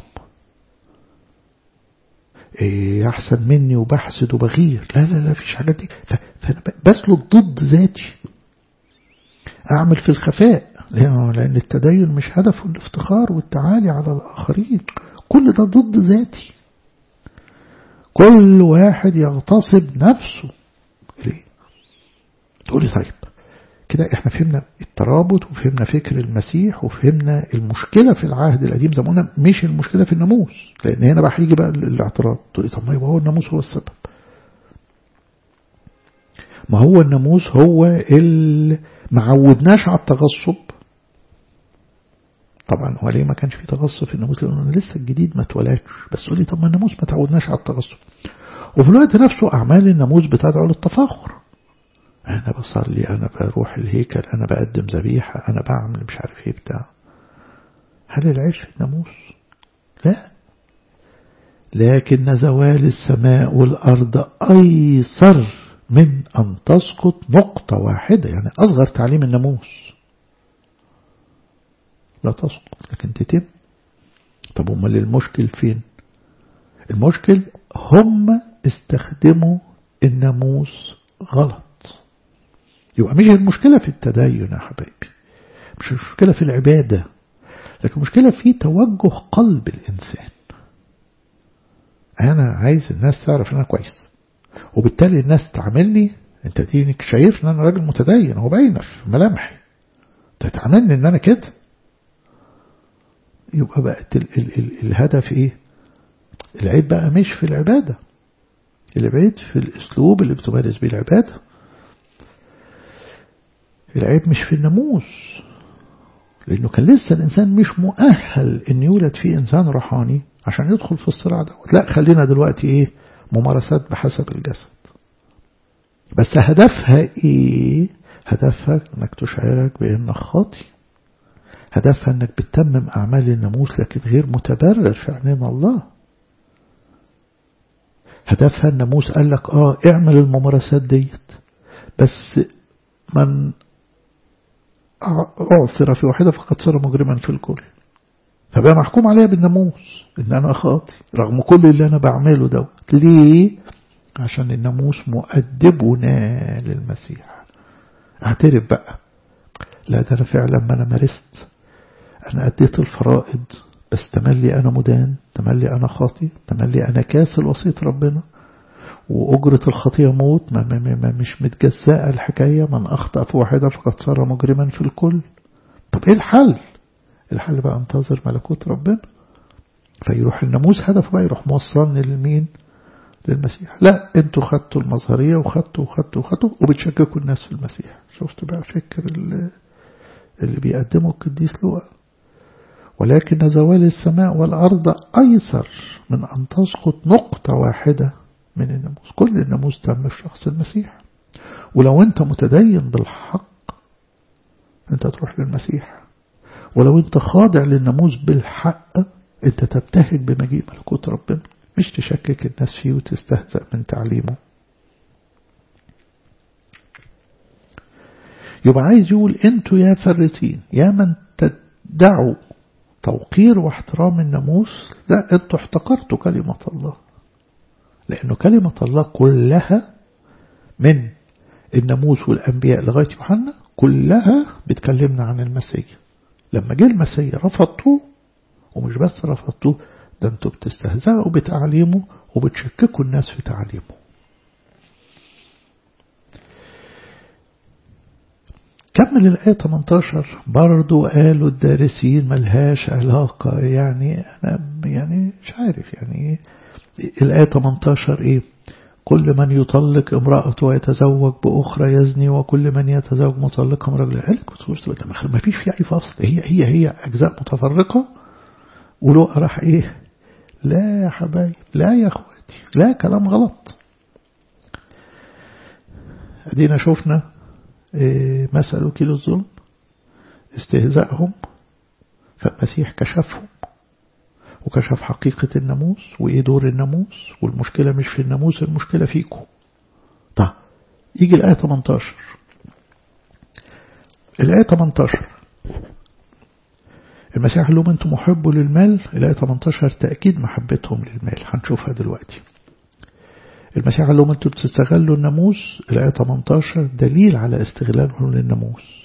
إيه أحسن مني وبحسد وبغير لا لا لا فيش حاجات دي فأنا بسلك ضد ذاتي أعمل في الخفاء لأن التدين مش هدفه الافتخار والتعالي على الآخرين كل ده ضد ذاتي كل واحد يغتصب نفسه ليه تقولي طيب كده احنا فهمنا الترابط وفهمنا فكر المسيح وفهمنا المشكلة في العهد القديم زي ما قلنا مش المشكلة في الناموس لان هنا بقى هيجي بقى الاعتراض تقولي طب ما يبقى هو الناموس هو السبب ما هو الناموس هو اللي معودناش على التغصب طبعا هو ليه ما كانش في تغصب في الناموس لانه لسه الجديد ما اتولدش بس قولي طب ما الناموس ما تعودناش على التغصب وفي الوقت نفسه أعمال الناموس بتدعو للتفاخر أنا بصلي أنا بروح الهيكل أنا بقدم ذبيحة أنا بعمل مش عارف إيه بتاع هل العيش في الناموس؟ لا لكن زوال السماء والأرض أيسر من أن تسقط نقطة واحدة يعني أصغر تعليم الناموس لا تسقط لكن تتم طب امال المشكل فين المشكل هم استخدموا الناموس غلط يبقى مش المشكلة في التدين يا حبايبي مش المشكلة في العبادة لكن المشكلة في توجه قلب الإنسان أنا عايز الناس تعرف أن أنا كويس وبالتالي الناس تعاملني أنت دينك شايفني أنا راجل متدين هو باينة في ملامحي تتعاملني أن أنا كده يبقى بقت ال ال ال الهدف إيه العيب بقى مش في العبادة العيب في الأسلوب اللي بتمارس بيه العبادة العيب مش في الناموس لأنه كان لسه الإنسان مش مؤهل أن يولد فيه إنسان روحاني عشان يدخل في الصراع دوت لا خلينا دلوقتي إيه ممارسات بحسب الجسد بس هدفها إيه هدفها أنك تشعرك بأنك خاطي هدفها أنك بتتمم أعمال الناموس لكن غير متبرر في عينين الله هدفها الناموس قال لك آه اعمل الممارسات ديت بس من أعثر في واحدة فقد صار مجرما في الكل فبقى محكوم عليها بالناموس إن أنا خاطي رغم كل اللي أنا بعمله دوت ليه؟ عشان الناموس مؤدبنا للمسيح اعترف بقى لا ده أنا فعلا ما أنا مارست أنا أديت الفرائض بس تملي أنا مدان تملي أنا خاطي تملي أنا كاسل وصية ربنا وأجرة الخطية موت ما, ما, ما مش متجزاء الحكاية من أخطأ في واحدة فقد صار مجرما في الكل طب إيه الحل الحل بقى انتظر ملكوت ربنا فيروح الناموس هدفه بقى يروح موصلني للمين للمسيح لا انتوا خدتوا المظهرية وخدتوا وخدتوا وخدتوا وبتشككوا الناس في المسيح شفت بقى فكر اللي بيقدمه القديس لوقا ولكن زوال السماء والأرض أيسر من أن تسقط نقطة واحدة من الناموس كل الناموس تم في شخص المسيح ولو أنت متدين بالحق أنت تروح للمسيح ولو أنت خاضع للناموس بالحق أنت تبتهج بمجيء ملكوت ربنا مش تشكك الناس فيه وتستهزأ من تعليمه يبقى عايز يقول انتوا يا فرسين يا من تدعوا توقير واحترام الناموس لا انتوا احتقرتوا كلمة الله لأنه كلمة الله كلها من الناموس والأنبياء لغاية يوحنا كلها بتكلمنا عن المسيح لما جه المسيح رفضتوه ومش بس رفضتوه ده انتوا بتستهزئوا بتعليمه وبتشككوا الناس في تعليمه كمل الآية 18 برضو قالوا الدارسين ملهاش علاقة يعني أنا يعني مش عارف يعني إيه الآية 18 إيه كل من يطلق امرأته ويتزوج بأخرى يزني وكل من يتزوج مطلقة امرأة قال لك ما فيش في أي فصل هي هي هي أجزاء متفرقة ولو راح إيه لا يا حبايب لا يا أخواتي لا كلام غلط أدينا شفنا إيه مسألة كيلو الظلم استهزائهم فالمسيح كشفهم وكشف حقيقة الناموس وإيه دور الناموس والمشكلة مش في الناموس المشكلة فيكم طيب يجي الآية 18 الآية 18 المسيح قال لهم أنتم محبوا للمال الآية 18 تأكيد محبتهم للمال هنشوفها دلوقتي المسيح قال لهم أنتم بتستغلوا الناموس الآية 18 دليل على استغلالهم للناموس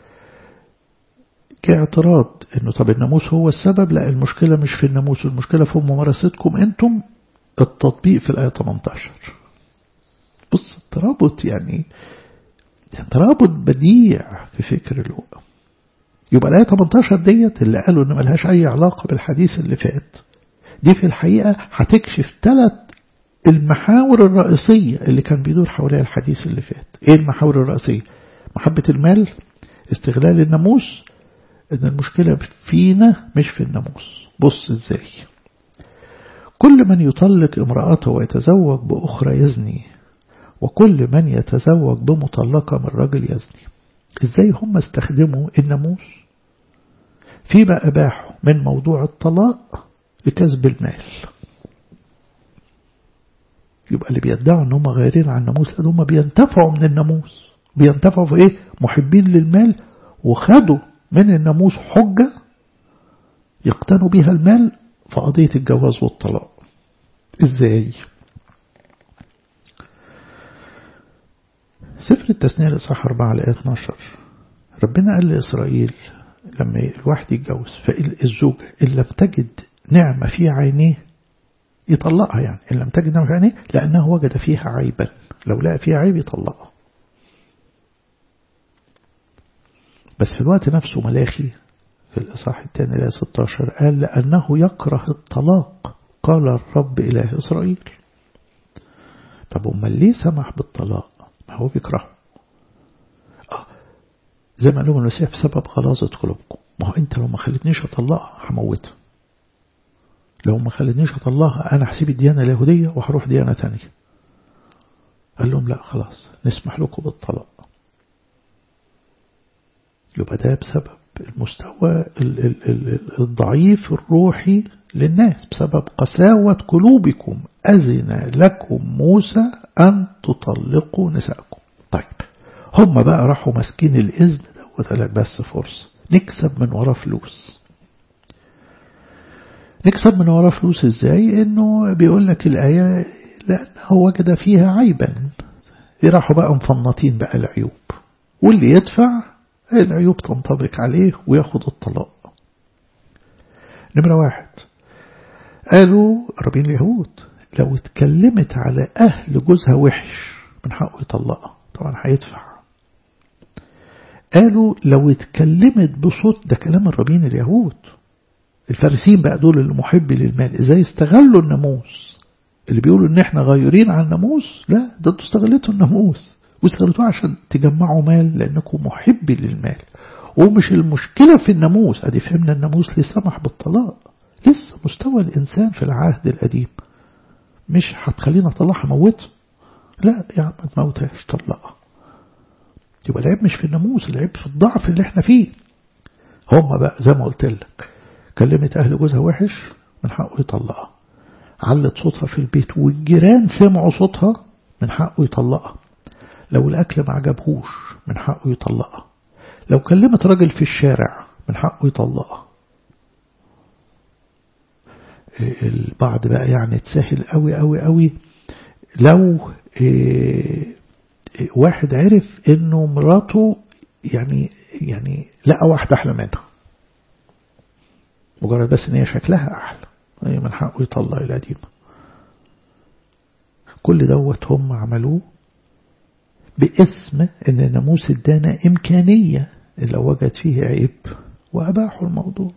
كاعتراض انه طب الناموس هو السبب لا المشكلة مش في الناموس المشكلة في ممارستكم انتم التطبيق في الآية 18 بص الترابط يعني يعني ترابط بديع في فكر الوقت يبقى الآية 18 ديت اللي قالوا ان ملهاش أي علاقة بالحديث اللي فات دي في الحقيقة هتكشف ثلاث المحاور الرئيسية اللي كان بيدور حواليها الحديث اللي فات ايه المحاور الرئيسية محبة المال استغلال الناموس ان المشكلة فينا مش في الناموس بص ازاي كل من يطلق امرأته ويتزوج بأخرى يزني وكل من يتزوج بمطلقة من رجل يزني ازاي هم استخدموا الناموس فيما أباحوا من موضوع الطلاق لكسب المال يبقى اللي بيدعوا ان هم غيرين عن الناموس هم بينتفعوا من الناموس بينتفعوا في ايه محبين للمال وخدوا من الناموس حجة يقتنوا بها المال في قضية الجواز والطلاق ازاي سفر التثنية الإصحاح 4 على 12 ربنا قال لإسرائيل لما الواحد يتجوز فالزوجة إن لم تجد نعمة في عينيه يطلقها يعني إن لم تجد نعمة في عينيه لأنه وجد فيها عيبا لو لقى فيها عيب يطلقها بس في الوقت نفسه ملاخي في الإصحاح الثاني إلى 16 قال لأنه يكره الطلاق قال الرب إله إسرائيل طب أمال ليه سمح بالطلاق ما هو بيكرهه آه زي ما قالوا المسيح بسبب غلاظة قلوبكم ما هو أنت لو ما خلتنيش أطلقها هموتها لو ما خلتنيش أطلقها أنا هسيب الديانة اليهودية وهروح ديانة ثانية قال لهم لا خلاص نسمح لكم بالطلاق يبقى ده بسبب المستوى الضعيف الروحي للناس بسبب قساوة قلوبكم أذن لكم موسى أن تطلقوا نساءكم طيب هم بقى راحوا ماسكين الإذن دوت قال لك بس فرصة نكسب من ورا فلوس نكسب من ورا فلوس ازاي انه بيقول لك الآية لأنه وجد فيها عيبا راحوا بقى مفنطين بقى العيوب واللي يدفع العيوب تنطبق عليه وياخد الطلاق نمرة واحد قالوا ربين اليهود لو اتكلمت على أهل جوزها وحش من حقه يطلقها طبعا هيدفع قالوا لو اتكلمت بصوت ده كلام الربين اليهود الفارسيين بقى دول اللي محب للمال ازاي استغلوا الناموس اللي بيقولوا ان احنا غيرين عن الناموس لا ده انتوا استغلتوا الناموس واستغلتوه عشان تجمعوا مال لانكم محب للمال ومش المشكلة في الناموس ادي فهمنا الناموس ليه سمح بالطلاق لسه مستوى الانسان في العهد القديم مش هتخلينا اطلعها موته لا يا عم ما تموتهاش طلقها يبقى العيب مش في الناموس العيب في الضعف اللي احنا فيه هم بقى زي ما قلت لك كلمت أهل جوزها وحش من حقه يطلقها علت صوتها في البيت والجيران سمعوا صوتها من حقه يطلقها لو الأكل ما عجبهوش من حقه يطلقها لو كلمت راجل في الشارع من حقه يطلقها البعض بقى يعني تسهل قوي قوي قوي لو واحد عرف انه مراته يعني يعني لقى واحدة احلى منها مجرد بس ان هي شكلها احلى هي من حقه يطلع القديمة كل دوت هم عملوه باسم ان الناموس ادانا امكانية لو وجد فيه عيب واباحوا الموضوع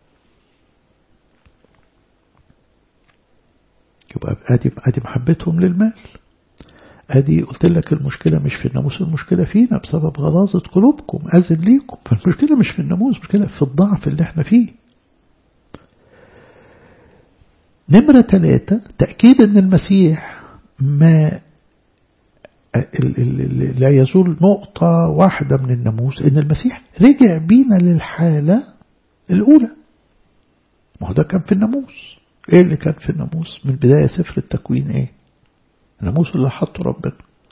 يبقى ادي ادي محبتهم للمال ادي قلت لك المشكلة مش في الناموس المشكلة فينا بسبب غلاظة قلوبكم أذن ليكم فالمشكلة مش في الناموس المشكلة في الضعف اللي احنا فيه نمرة ثلاثة تأكيد أن المسيح ما لا يزول نقطة واحدة من الناموس أن المسيح رجع بينا للحالة الأولى ما هو ده كان في الناموس إيه اللي كان في الناموس من بداية سفر التكوين إيه الناموس اللي حطه ربنا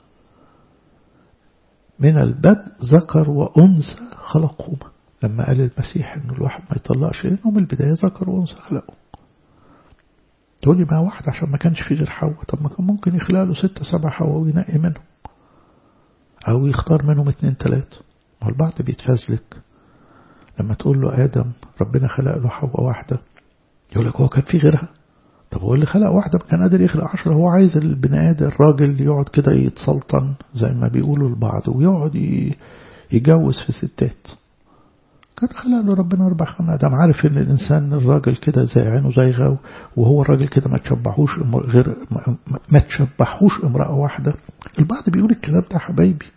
من البدء ذكر وأنثى خلقهما لما قال المسيح أن الواحد ما يطلقش لأنه من البداية ذكر وأنثى خلقه تقول لي ما واحد عشان ما كانش فيه غير حواء طب ما كان ممكن يخلق له ستة سبعة حواء وينقي منهم أو يختار منهم اتنين تلاتة ما البعض بيتفزلك لما تقول له آدم ربنا خلق له حواء واحدة يقول لك هو كان فيه غيرها طب هو اللي خلق واحدة كان قادر يخلق عشرة هو عايز البني آدم الراجل يقعد كده يتسلطن زي ما بيقولوا البعض ويقعد يجوز في ستات كان خلق له ربنا أربع خمس آدم عارف إن الإنسان الراجل كده زي عينه زيغة وهو الراجل كده ما تشبحوش غير ما تشبحوش امرأة واحدة البعض بيقول الكلام ده حبايبي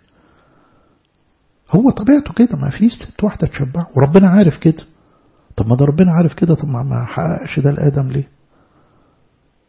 هو طبيعته كده ما فيش ست واحدة تشبعه وربنا عارف كده طب ما ده ربنا عارف كده طب ما حققش ده لآدم ليه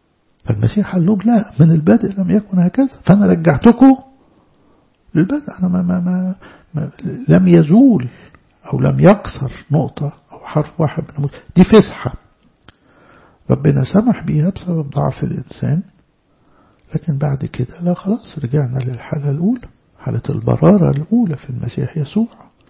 فالمسيح قال لهم لا من البدء لم يكن هكذا فأنا رجعتكم للبدء أنا ما, ما, ما, ما لم يزول أو لم يكسر نقطة أو حرف واحد من الموت دي فسحة ربنا سمح بيها بسبب ضعف الإنسان لكن بعد كده لا خلاص رجعنا للحالة الأولى حالة البرارة الأولى في المسيح يسوع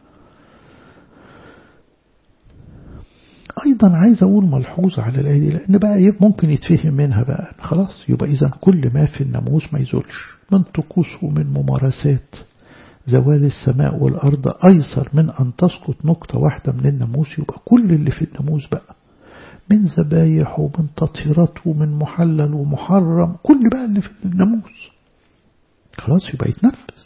أيضا عايز أقول ملحوظة على الآية دي لأن بقى ممكن يتفهم منها بقى خلاص يبقى إذا كل ما في الناموس ما يزولش من طقوس ومن ممارسات زوال السماء والأرض أيسر من أن تسقط نقطة واحدة من الناموس يبقى كل اللي في الناموس بقى من ذبايح ومن تطهيرات ومن محلل ومحرم كل بقى اللي في الناموس خلاص يبقى يتنفذ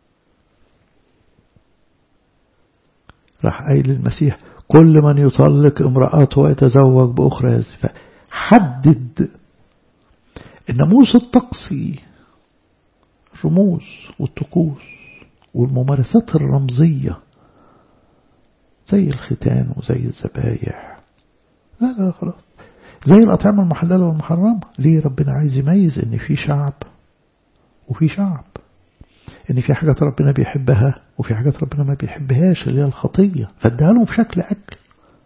راح قايل المسيح كل من يطلق امرأته ويتزوج بأخرى يزفى حدد الناموس الطقسي الرموز والطقوس والممارسات الرمزية زي الختان وزي الذبايح لا لا خلاص زي الأطعمة المحللة والمحرمة ليه ربنا عايز يميز ان في شعب وفي شعب ان في حاجات ربنا بيحبها وفي حاجات ربنا ما بيحبهاش اللي هي الخطية فادها لهم في شكل أكل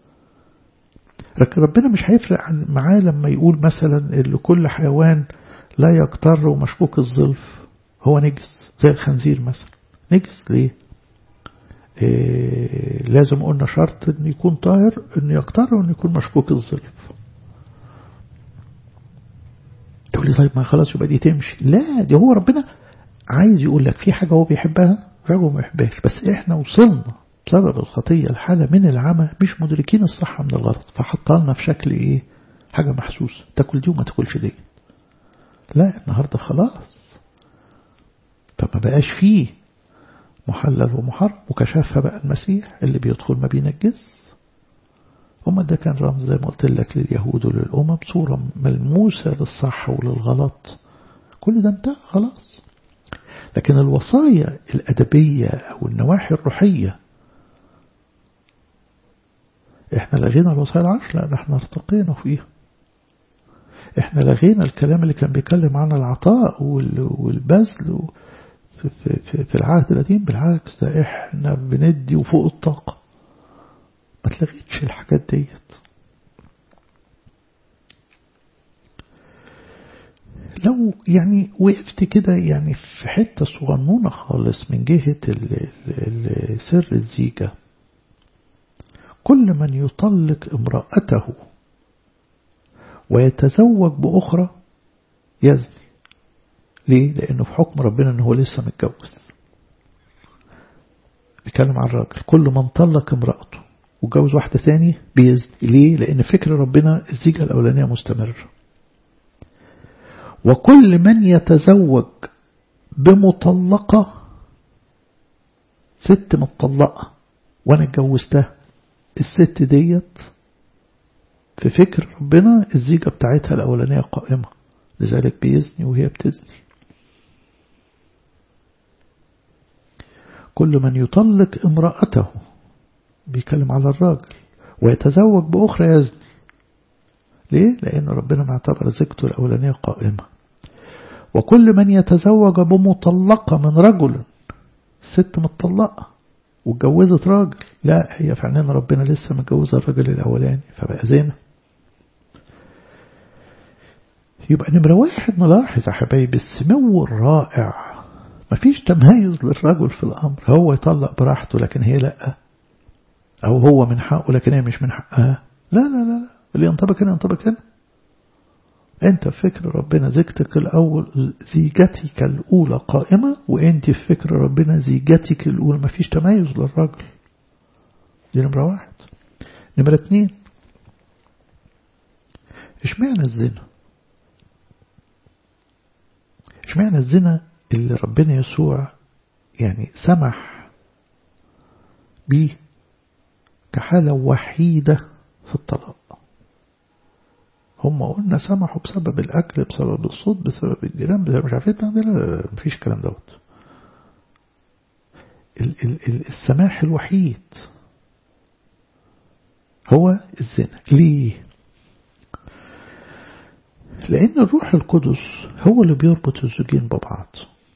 لكن ربنا مش هيفرق معاه لما يقول مثلا اللي كل حيوان لا يقتر ومشكوك الظلف هو نجس زي الخنزير مثلا نجس ليه إيه لازم قلنا شرط ان يكون طاهر انه يقتر وانه يكون مشكوك الظلف تقول لي طيب ما خلاص يبقى دي تمشي لا دي هو ربنا عايز يقول لك في حاجة هو بيحبها في حاجة هو ما بيحبهاش بس احنا وصلنا بسبب الخطية الحالة من العمى مش مدركين الصح من الغلط فحطها لنا في شكل ايه حاجة محسوسة تاكل دي وما تاكلش دي لا النهاردة خلاص فما بقاش فيه محلل ومحرم وكشفها بقى المسيح اللي بيدخل ما بينجس هما ده كان رمز زي ما قلت لك لليهود وللأمم صورة ملموسة للصح وللغلط كل ده انتهى خلاص لكن الوصايا الأدبية أو النواحي الروحية احنا لغينا الوصايا العشر لا احنا ارتقينا فيها احنا لغينا الكلام اللي كان بيتكلم عن العطاء والبذل في, في, في العهد القديم بالعكس ده احنا بندي وفوق الطاقة ما تلغيتش الحاجات ديت لو يعني وقفت كده يعني في حتة صغنونة خالص من جهة سر الزيجة كل من يطلق امرأته ويتزوج بأخرى يزني ليه؟ لأنه في حكم ربنا أنه هو لسه متجوز بيتكلم عن الراجل كل من طلق امرأته وجوز واحدة ثاني بيزني ليه؟ لأن فكر ربنا الزيجة الأولانية مستمرة وكل من يتزوج بمطلقة ست مطلقة وانا اتجوزتها الست ديت في فكر ربنا الزيجة بتاعتها الأولانية قائمة لذلك بيزني وهي بتزني كل من يطلق امرأته بيتكلم على الراجل ويتزوج بأخرى يزني ليه؟ لأن ربنا معتبر زيجته الأولانية قائمة وكل من يتزوج بمطلقة من رجل ست مطلقة واتجوزت راجل لا هي فعلا ربنا لسه متجوزة الراجل الأولاني فبقى زينة يبقى نمرة واحد نلاحظ يا حبايبي السمو الرائع مفيش تميز للرجل في الأمر هو يطلق براحته لكن هي لا أو هو من حقه لكن هي مش من حقها لا لا لا, لا. اللي ينطبق هنا ينطبق هنا انت في فكر ربنا زيجتك الأول زيجتك الأولى قائمة وانت في فكر ربنا زيجتك الأولى مفيش تميز للرجل دي نمرة واحد نمرة اتنين اشمعنى الزنا اشمعنى الزنا اللي ربنا يسوع يعني سمح بيه كحالة وحيدة في الطلاق هم قلنا سمحوا بسبب الأكل بسبب الصوت بسبب الجيران بسبب مش عارفين لا لا لا مفيش الكلام دوت السماح الوحيد هو الزنا ليه لأن الروح القدس هو اللي بيربط الزوجين ببعض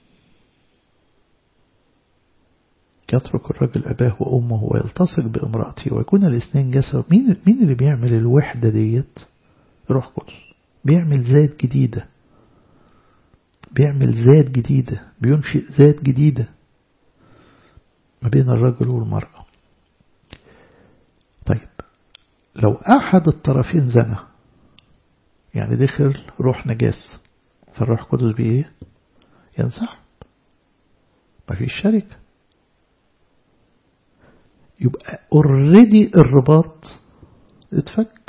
يترك الرجل أباه وأمه ويلتصق بامرأته ويكون الاثنين جسد مين, مين اللي بيعمل الوحدة ديت روح قدس بيعمل ذات جديدة بيعمل ذات جديدة بينشئ ذات جديدة ما بين الرجل والمرأة طيب لو أحد الطرفين زنى يعني دخل روح نجاس فالروح القدس بإيه ينسحب مفيش شركة يبقى اوريدي الرباط اتفك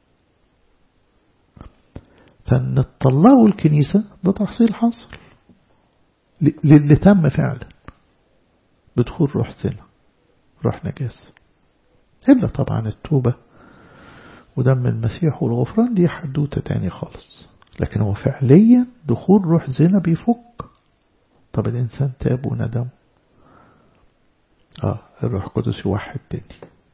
فان تطلعوا الكنيسة ده تحصيل حاصل للي تم فعلا بدخول روح زنا روح نجاس إلا طبعا التوبة ودم المسيح والغفران دي حدوتة تاني خالص لكن هو فعليا دخول روح زنا بيفك طب الإنسان تاب وندم آه الروح القدس يوحد تاني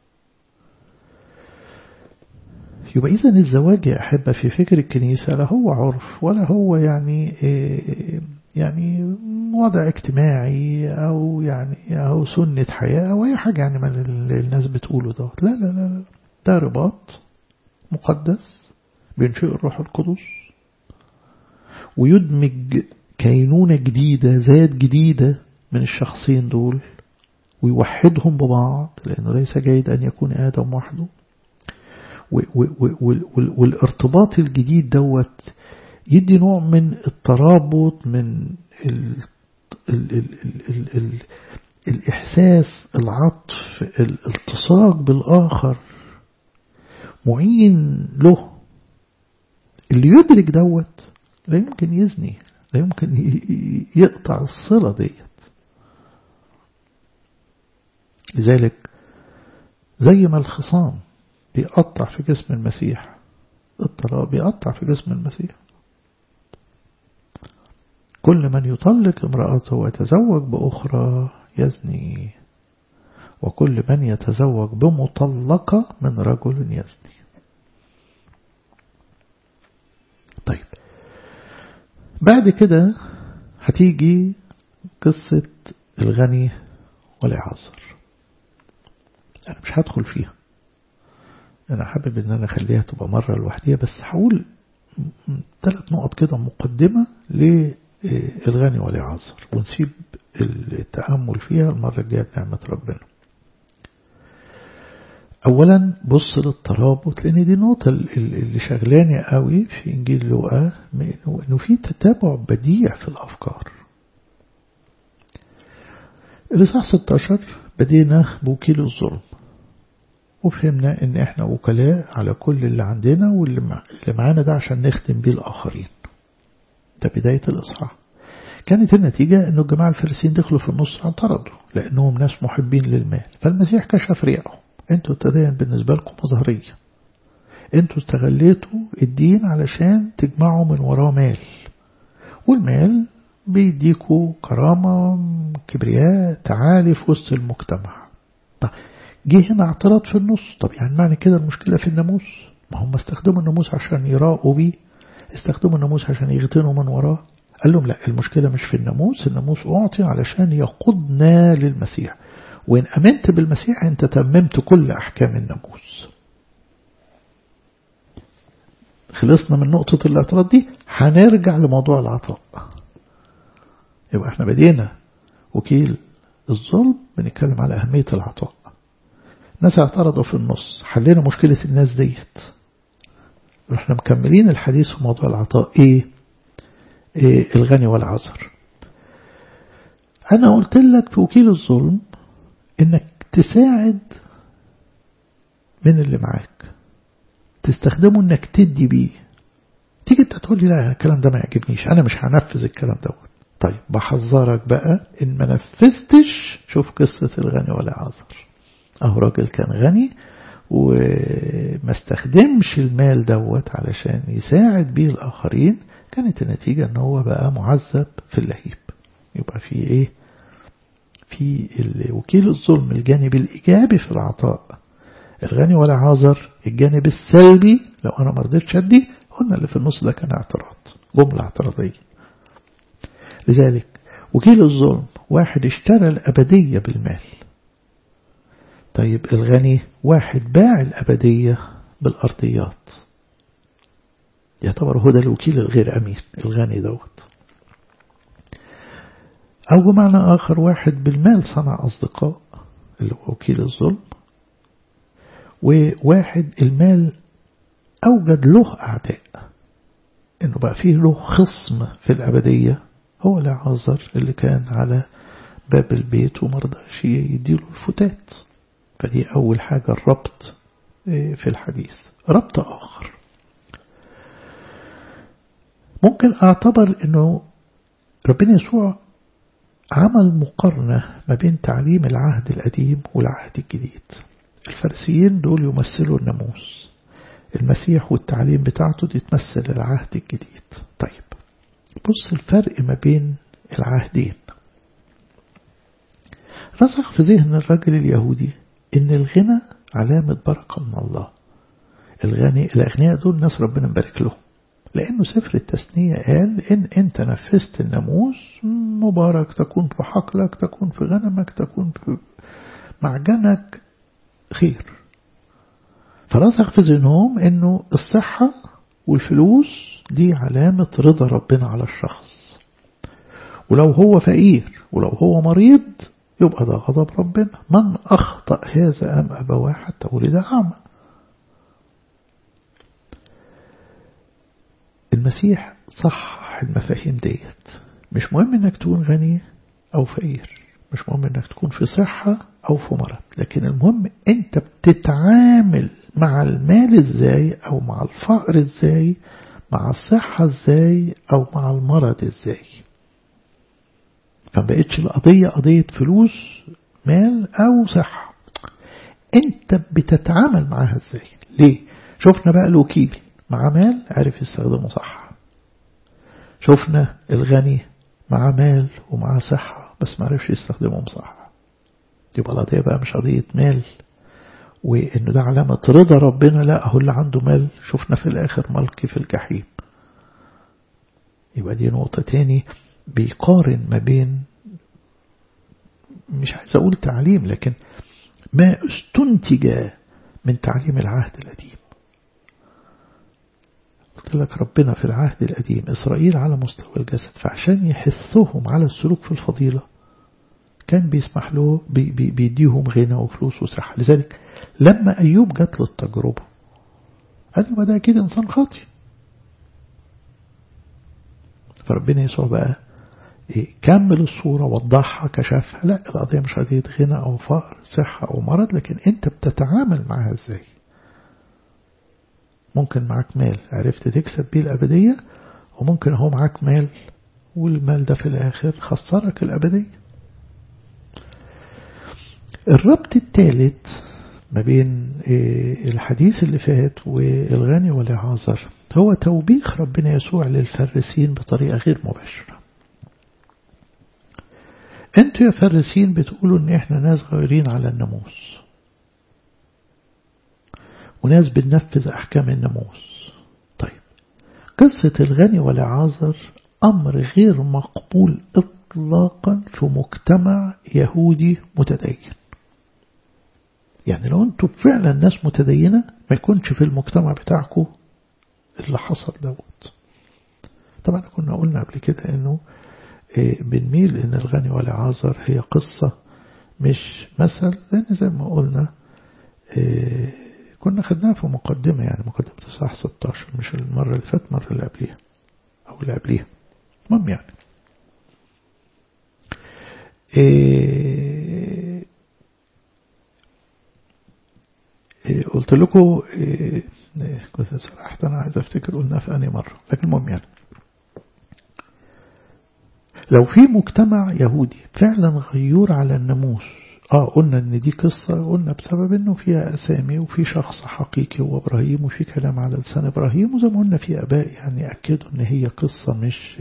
يبقى إذا الزواج يا أحبة في فكر الكنيسة لا هو عرف ولا هو يعني إيه يعني وضع اجتماعي أو يعني أو سنة حياة أو أي حاجة يعني من الناس بتقوله دوت لا لا لا ده رباط مقدس بينشئ الروح القدس ويدمج كينونة جديدة ذات جديدة من الشخصين دول ويوحدهم ببعض لأنه ليس جيد أن يكون آدم وحده والارتباط الجديد دوت يدي نوع من الترابط من ال ال ال ال ال الإحساس العطف الالتصاق بالآخر معين له اللي يدرك دوت لا يمكن يزني لا يمكن يقطع الصلة ديت لذلك زي ما الخصام بيقطع في جسم المسيح الطلاق بيقطع في جسم المسيح كل من يطلق امرأته ويتزوج بأخرى يزني وكل من يتزوج بمطلقة من رجل يزني طيب بعد كده هتيجي قصة الغني والإعاصر أنا مش هدخل فيها أنا حابب إن أنا أخليها تبقى مرة لوحديها بس هقول ثلاث نقط كده مقدمة للغني والإعاصر ونسيب التأمل فيها المرة الجاية بنعمة ربنا أولا بص للترابط لأن دي النقطة اللي شغلاني قوي في إنجيل لوقا إنه في تتابع بديع في الأفكار الإصحاح 16 بدينا بوكيل الظلم وفهمنا ان احنا وكلاء على كل اللي عندنا واللي معانا ده عشان نخدم بيه الآخرين ده بداية الإصحاح كانت النتيجة أنه الجماعة الفارسيين دخلوا في النص اعترضوا لأنهم ناس محبين للمال فالمسيح كشف ريقهم انتوا التدين بالنسبة لكم مظهرية انتوا استغليتوا الدين علشان تجمعوا من وراه مال والمال بيديكوا كرامة كبرياء تعالي في وسط المجتمع طب جه هنا اعتراض في النص طب يعني معنى كده المشكلة في الناموس ما هم استخدموا الناموس عشان يراقوا بيه استخدموا الناموس عشان يغتنوا من وراه قال لهم لا المشكلة مش في الناموس الناموس أعطي علشان يقودنا للمسيح وإن أمنت بالمسيح أنت تممت كل أحكام الناموس خلصنا من نقطة الاعتراض دي هنرجع لموضوع العطاء يبقى احنا بدينا وكيل الظلم بنتكلم على أهمية العطاء ناس اعترضوا في النص حلينا مشكلة الناس ديت احنا مكملين الحديث في موضوع العطاء ايه, إيه الغني والعذر انا قلت لك في وكيل الظلم انك تساعد من اللي معاك تستخدمه انك تدي بيه تيجي انت تقول لي لا الكلام ده ما يعجبنيش انا مش هنفذ الكلام دوت طيب بحذرك بقى ان ما نفذتش شوف قصة الغني والعذر اهو راجل كان غني وما استخدمش المال دوت علشان يساعد بيه الآخرين كانت النتيجة ان هو بقى معذب في اللهيب يبقى في ايه في وكيل الظلم الجانب الإيجابي في العطاء الغني ولا عذر الجانب السلبي لو أنا ما رضيتش أدي قلنا اللي في النص ده كان اعتراض جملة اعتراضية لذلك وكيل الظلم واحد اشترى الأبدية بالمال طيب الغني واحد باع الأبدية بالأرضيات يعتبر هو ده الوكيل الغير أمين الغني دوت أو بمعنى آخر واحد بالمال صنع أصدقاء اللي هو وكيل الظلم وواحد المال أوجد له أعداء إنه بقى فيه له خصم في الأبدية هو العازر اللي كان على باب البيت ومرضاش يديله الفتات فدي أول حاجة الربط في الحديث ربط آخر ممكن أعتبر أنه ربنا يسوع عمل مقارنة ما بين تعليم العهد القديم والعهد الجديد الفارسيين دول يمثلوا الناموس المسيح والتعليم بتاعته دي تمثل العهد الجديد طيب بص الفرق ما بين العهدين رسخ في ذهن الرجل اليهودي ان الغنى علامة بركة من الله الغني الأغنياء دول ناس ربنا مبارك لهم لأنه سفر التثنية قال إن أنت نفذت الناموس مبارك تكون في حقلك تكون في غنمك تكون في معجنك خير فرسخ في ذهنهم إنه الصحة والفلوس دي علامة رضا ربنا على الشخص ولو هو فقير ولو هو مريض يبقى ده غضب ربنا من أخطأ هذا أم أبواه حتى ولد أعمى المسيح صح المفاهيم ديت مش مهم انك تكون غني او فقير مش مهم انك تكون في صحة او في مرض لكن المهم انت بتتعامل مع المال ازاي او مع الفقر ازاي مع الصحة ازاي او مع المرض ازاي فبقتش القضية قضية فلوس مال او صحة انت بتتعامل معاها ازاي ليه شفنا بقى الوكيل مع مال عرف يستخدمه صح شفنا الغني مع مال ومع صحة بس ما عرفش يستخدمهم صح يبقى القضية بقى مش قضية مال وإنه ده علامة رضا ربنا لا هو اللي عنده مال شفنا في الآخر ملكي في الجحيم يبقى دي نقطة تاني بيقارن ما بين مش عايز أقول تعليم لكن ما استنتج من تعليم العهد القديم قلت لك ربنا في العهد القديم إسرائيل على مستوى الجسد فعشان يحثهم على السلوك في الفضيلة كان بيسمح له بي بي بيديهم غنى وفلوس وصحة لذلك لما أيوب جات له التجربة قال له ده أكيد إنسان خاطئ فربنا يسوع بقى إيه كمل الصورة وضحها كشفها لا القضية مش قضية غنى أو فقر صحة أو مرض لكن أنت بتتعامل معها إزاي ممكن معاك مال عرفت تكسب بيه الأبدية وممكن هو معاك مال والمال ده في الآخر خسرك الأبدية الربط الثالث ما بين الحديث اللي فات والغني والعازر هو توبيخ ربنا يسوع للفرسين بطريقة غير مباشرة انتوا يا فرسين بتقولوا ان احنا ناس غيرين على الناموس وناس بننفذ أحكام الناموس طيب قصة الغني والعازر أمر غير مقبول إطلاقا في مجتمع يهودي متدين يعني لو أنتم فعلا ناس متدينة ما يكونش في المجتمع بتاعكم اللي حصل دوت طبعا كنا قلنا قبل كده أنه بنميل أن الغني والعازر هي قصة مش مثل لأن زي ما قلنا كنا خدناها في مقدمة يعني مقدمة صح 16 مش المرة اللي فاتت المرة اللي قبليها أو اللي قبليها المهم يعني إيه إيه قلت لكم إيه كنت صراحة أنا عايز أفتكر قلنا في أني مرة لكن المهم يعني لو في مجتمع يهودي فعلا غيور على الناموس اه قلنا ان دي قصة قلنا بسبب انه فيها اسامي وفي شخص حقيقي هو ابراهيم وفي كلام على لسان ابراهيم وزي ما قلنا في اباء يعني اكدوا ان هي قصة مش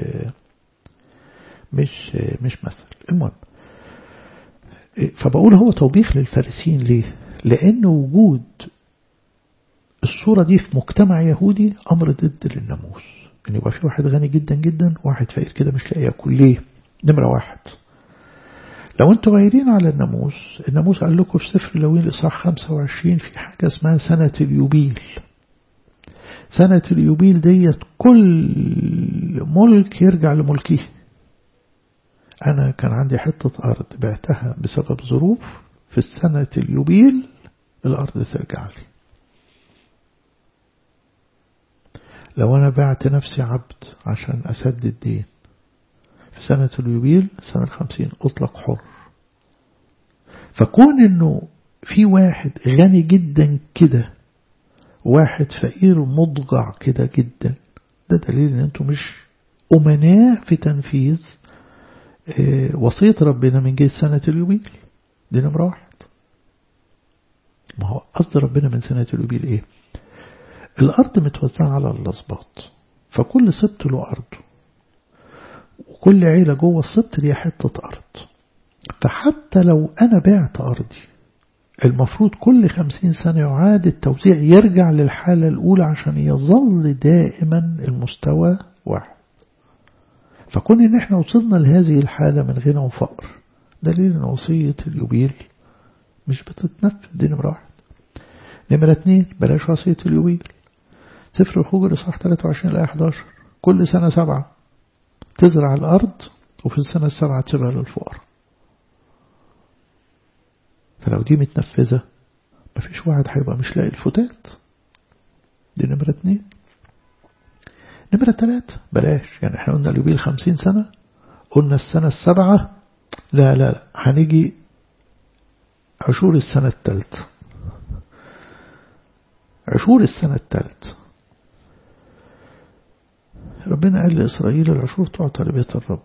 مش مش مثل المهم فبقول هو توبيخ للفارسيين ليه لان وجود الصورة دي في مجتمع يهودي أمر ضد للناموس إن يبقى في واحد غني جدا جدا وواحد فقير كده مش لاقي ياكل ليه؟ نمرة واحد لو انتوا غايرين على الناموس الناموس قال لكم في سفر لوين الإصحاح 25 في حاجة اسمها سنة اليوبيل سنة اليوبيل ديت كل ملك يرجع لملكه أنا كان عندي حتة أرض بعتها بسبب ظروف في السنة اليوبيل الأرض ترجع لي لو أنا بعت نفسي عبد عشان أسدد دين في سنة اليوبيل سنة الخمسين أطلق حر فكون أنه في واحد غني جدا كده واحد فقير مضجع كده جدا ده دليل ان انتم مش أمناء في تنفيذ وصية ربنا من جهة سنة اليوبيل دي نمرة واحد ما هو قصد ربنا من سنة اليوبيل ايه الأرض متوزعة على الأسباط فكل سبت له أرضه وكل عيلة جوه السبت ليها حتة أرض فحتى لو أنا بعت أرضي المفروض كل خمسين سنة يعاد التوزيع يرجع للحالة الأولى عشان يظل دائما المستوى واحد فكون إن إحنا وصلنا لهذه الحالة من غنى وفقر دليل إن وصية اليوبيل مش بتتنفذ دي نمرة واحد نمرة اتنين بلاش وصية اليوبيل سفر الخروج الإصحاح 23 الآية 11 كل سنة سبعة تزرع الأرض وفي السنة السبعة تسيبها للفقراء فلو دي متنفذة مفيش واحد هيبقى مش لاقي الفتات دي نمرة اتنين نمرة تلاتة بلاش يعني احنا قلنا اليوبيل خمسين سنة قلنا السنة السبعة لا لا لا هنيجي عشور السنة التالتة عشور السنة التالتة ربنا قال لإسرائيل العشور تعطى لبيت الرب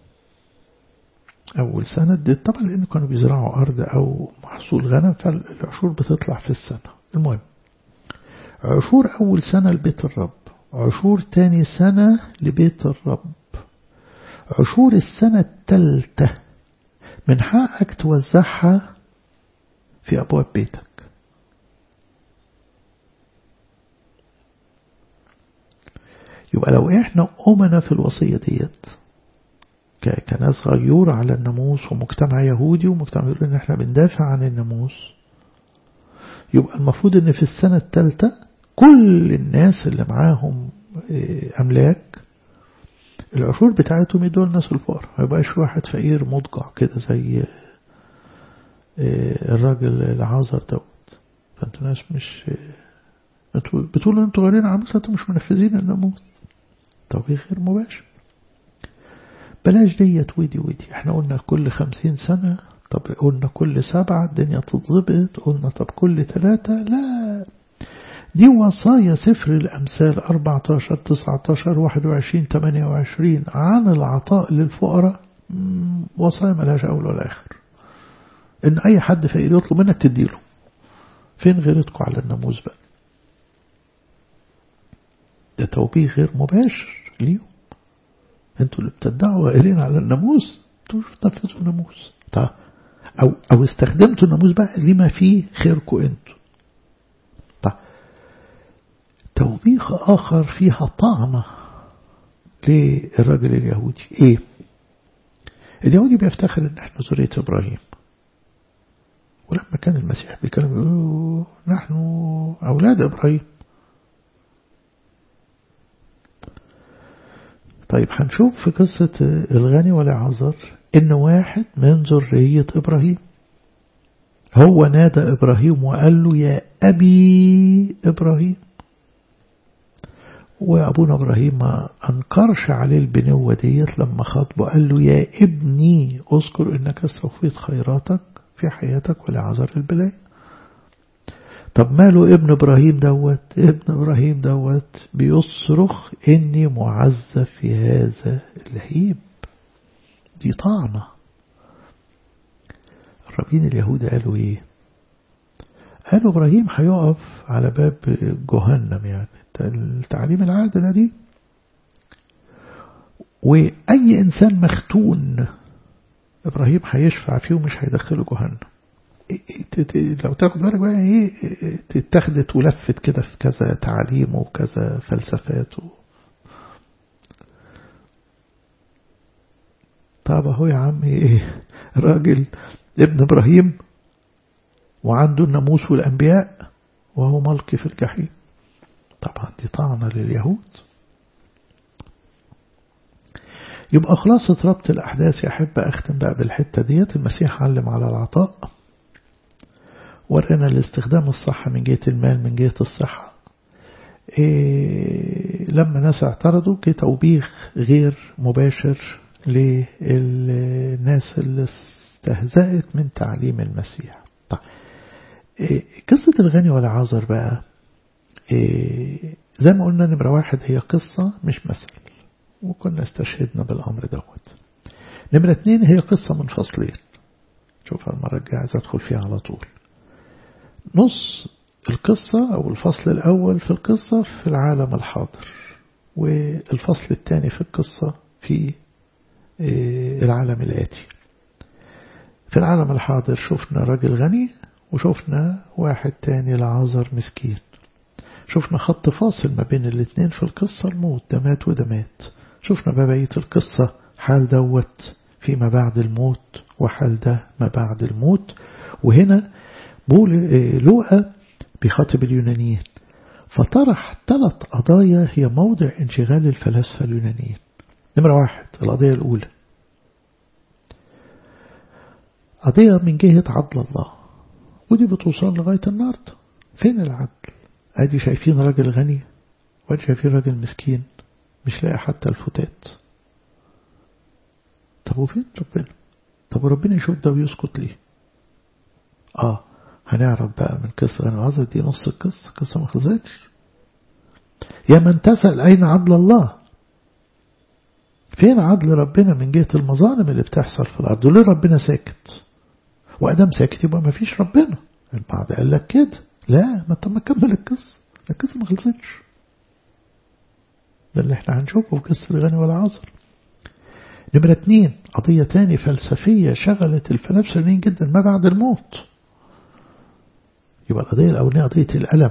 أول سنة دي طبعا لأنه كانوا بيزرعوا أرض أو محصول غنم فالعشور بتطلع في السنة المهم عشور أول سنة لبيت الرب عشور تاني سنة لبيت الرب عشور السنة التالتة من حقك توزعها في أبواب بيتك يبقى لو احنا أمنا في الوصية ديت كناس غيور على الناموس ومجتمع يهودي ومجتمع يقول ان احنا بندافع عن الناموس يبقى المفروض ان في السنة الثالثة كل الناس اللي معاهم املاك العشور بتاعتهم يدوا الناس الفقراء ما يبقاش واحد فقير مضجع كده زي الراجل العازر دوت فانتوا ناس مش بتقولوا انتوا غيرين على الناموس انتوا مش منفذين الناموس توبيخ غير مباشر بلاش ديت ودي ودي احنا قلنا كل خمسين سنة طب قلنا كل سبعة الدنيا تتظبط قلنا طب كل ثلاثة لا دي وصايا سفر الأمثال 14 19 21 28 عن العطاء للفقراء وصايا ملهاش أول ولا آخر إن أي حد فقير يطلب منك تديله فين غيرتكم على الناموس بقى ده توبيخ غير مباشر ليهم انتوا اللي بتدعوا قائلين على الناموس انتوا مش بتنفذوا الناموس طيب او او استخدمتوا الناموس بقى لما فيه خيركم انتوا طيب توبيخ اخر فيها طعنة للراجل اليهودي ايه اليهودي بيفتخر ان احنا ذرية ابراهيم ولما كان المسيح بيتكلم يقول نحن اولاد ابراهيم طيب هنشوف في قصة الغني والعذر إن واحد من ذرية إبراهيم هو نادى إبراهيم وقال له يا أبي إبراهيم وأبونا إبراهيم ما أنكرش عليه البنوة ديت لما خاطبه قال له يا ابني أذكر إنك استوفيت خيراتك في حياتك ولعذر البلاي طب ماله ابن إبراهيم دوت ابن إبراهيم دوت بيصرخ إني معذب في هذا اللهيب دي طعنة الربين اليهود قالوا إيه قالوا إبراهيم هيقف على باب جهنم يعني التعليم العادلة دي وأي إنسان مختون إبراهيم هيشفع فيه ومش هيدخله جهنم لو تاخد بالك بقى ايه اتخذت ولفت كده في كذا تعاليم وكذا فلسفات و... طب اهو يا عمي ايه راجل ابن ابراهيم وعنده الناموس والانبياء وهو ملقي في الجحيم طبعا دي طعنة لليهود يبقى خلاصة ربط الأحداث يحب أختم بقى بالحتة ديت المسيح علم على العطاء ورنا الاستخدام الصح من جهة المال من جهة الصحة إيه لما ناس اعترضوا كتوبيخ غير مباشر للناس اللي استهزأت من تعليم المسيح طيب إيه قصة الغني والعازر بقى إيه زي ما قلنا نمرة واحد هي قصة مش مثل وكنا استشهدنا بالأمر دوت نمرة اتنين هي قصة من فصلين شوف المرة الجاية عايز أدخل فيها على طول نص القصة أو الفصل الأول في القصة في العالم الحاضر والفصل الثاني في القصة في العالم الآتي في العالم الحاضر شفنا راجل غني وشفنا واحد تاني العازر مسكين شفنا خط فاصل ما بين الاتنين في القصة الموت ده مات وده مات شفنا بقى بقية القصة حال دوت فيما بعد الموت وحال ده ما بعد الموت وهنا بول لوقا بيخاطب اليونانيين فطرح ثلاث قضايا هي موضع انشغال الفلاسفة اليونانيين نمرة واحد القضية الأولى قضية من جهة عدل الله ودي بتوصل لغاية النهاردة فين العدل ادي شايفين راجل غني وادي شايفين راجل مسكين مش لاقي حتى الفتات طب وفين ربنا طب وربنا يشوف ده ويسكت ليه اه هنعرف بقى من قصة غني وعزر دي نص القصة قصة ما خلصتش يا من تسأل أين عدل الله فين عدل ربنا من جهة المظالم اللي بتحصل في الأرض وليه ربنا ساكت وأدام ساكت يبقى ما فيش ربنا البعض قال لك كده لا ما انت ما كمل القصة القصة ما خلصتش ده اللي احنا هنشوفه في قصة الغني والعازر نمرة اتنين قضية تاني فلسفية شغلت الفلاسفة جدا ما بعد الموت يبقى القضية الأولانية قضية الألم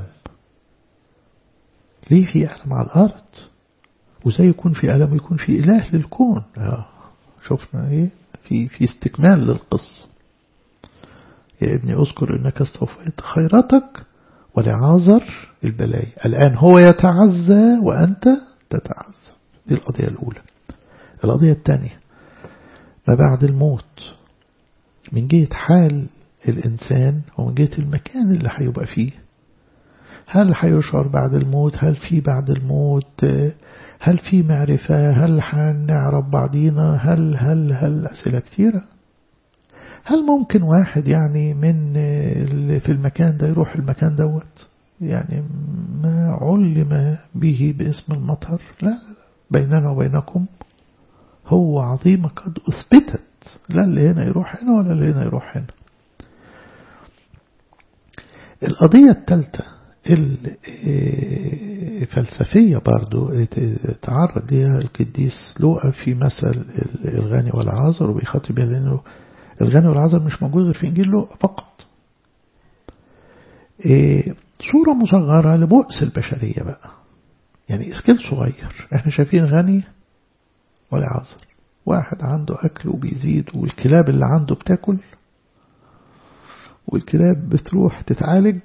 ليه في ألم على الأرض وزي يكون في ألم ويكون في إله للكون آه. شفنا إيه في في استكمال للقصة يا ابني أذكر إنك استوفيت خيراتك ولعازر البلايا الآن هو يتعزى وأنت تتعزى دي القضية الأولى القضية الثانية ما بعد الموت من جهة حال الإنسان ومن جهة المكان اللي هيبقى فيه هل هيشعر بعد الموت هل في بعد الموت هل في معرفة هل هنعرف بعضينا هل هل هل أسئلة كتيرة هل ممكن واحد يعني من اللي في المكان ده يروح المكان دوت يعني ما علم به باسم المطهر لا بيننا وبينكم هو عظيمة قد أثبتت لا اللي هنا يروح هنا ولا اللي هنا يروح هنا القضية الثالثة الفلسفية برضو تعرض لها القديس لوقا في مثل الغني والعازر وبيخاطب بها لأنه الغني والعازر مش موجود غير في إنجيل لوقا فقط صورة مصغرة لبؤس البشرية بقى يعني اسكيل صغير احنا شايفين غني والعازر واحد عنده أكل وبيزيد والكلاب اللي عنده بتاكل والكلاب بتروح تتعالج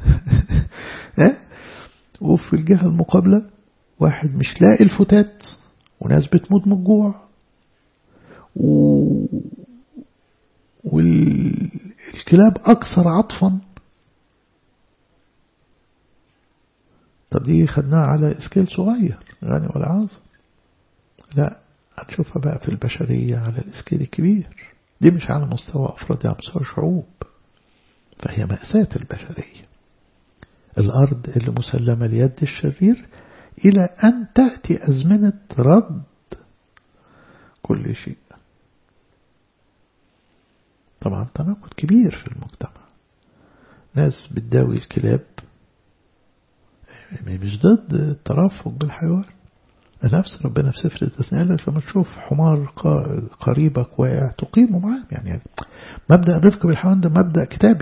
وفي الجهة المقابلة واحد مش لاقي الفتات وناس بتموت من الجوع و... والكلاب أكثر عطفا طب دي خدناها على اسكيل صغير غني والعازر لا هنشوفها بقى في البشرية على الاسكيل الكبير دي مش على مستوى أفراد على مستوى شعوب فهي مأساة البشرية الأرض اللي مسلمة ليد الشرير إلى أن تأتي أزمنة رد كل شيء طبعا تناقض كبير في المجتمع ناس بتداوي الكلاب مش ضد الترفق بالحيوان نفس ربنا في سفر التثنية لما تشوف حمار قريبك واقع تقيمه معاه يعني, يعني مبدأ الرفق بالحيوان ده مبدأ كتابي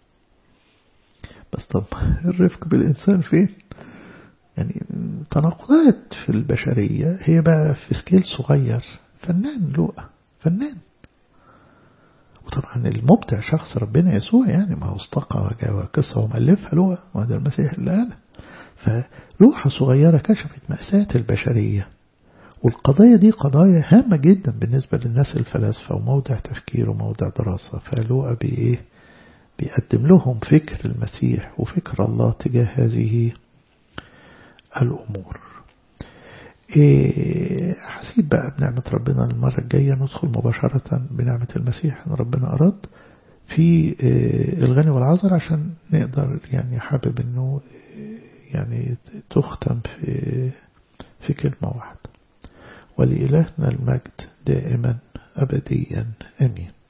بس طب الرفق بالإنسان فين يعني تناقضات في البشرية هي بقى في سكيل صغير فنان لوقا فنان وطبعا المبدع شخص ربنا يسوع يعني ما هو استقى قصة ومألفها لوقا وهذا المسيح اللي قالها فلوحة صغيرة كشفت مأساة البشرية والقضايا دي قضايا هامة جدا بالنسبة للناس الفلاسفة وموضع تفكير وموضع دراسة فلوقا بإيه بيقدم لهم فكر المسيح وفكر الله تجاه هذه الأمور إيه حسيب بقى بنعمة ربنا المرة الجاية ندخل مباشرة بنعمة المسيح إن ربنا أراد في إيه الغني والعذر عشان نقدر يعني حابب إنه يعني تختم في في كلمة واحدة ولإلهنا المجد دائما أبديا أمين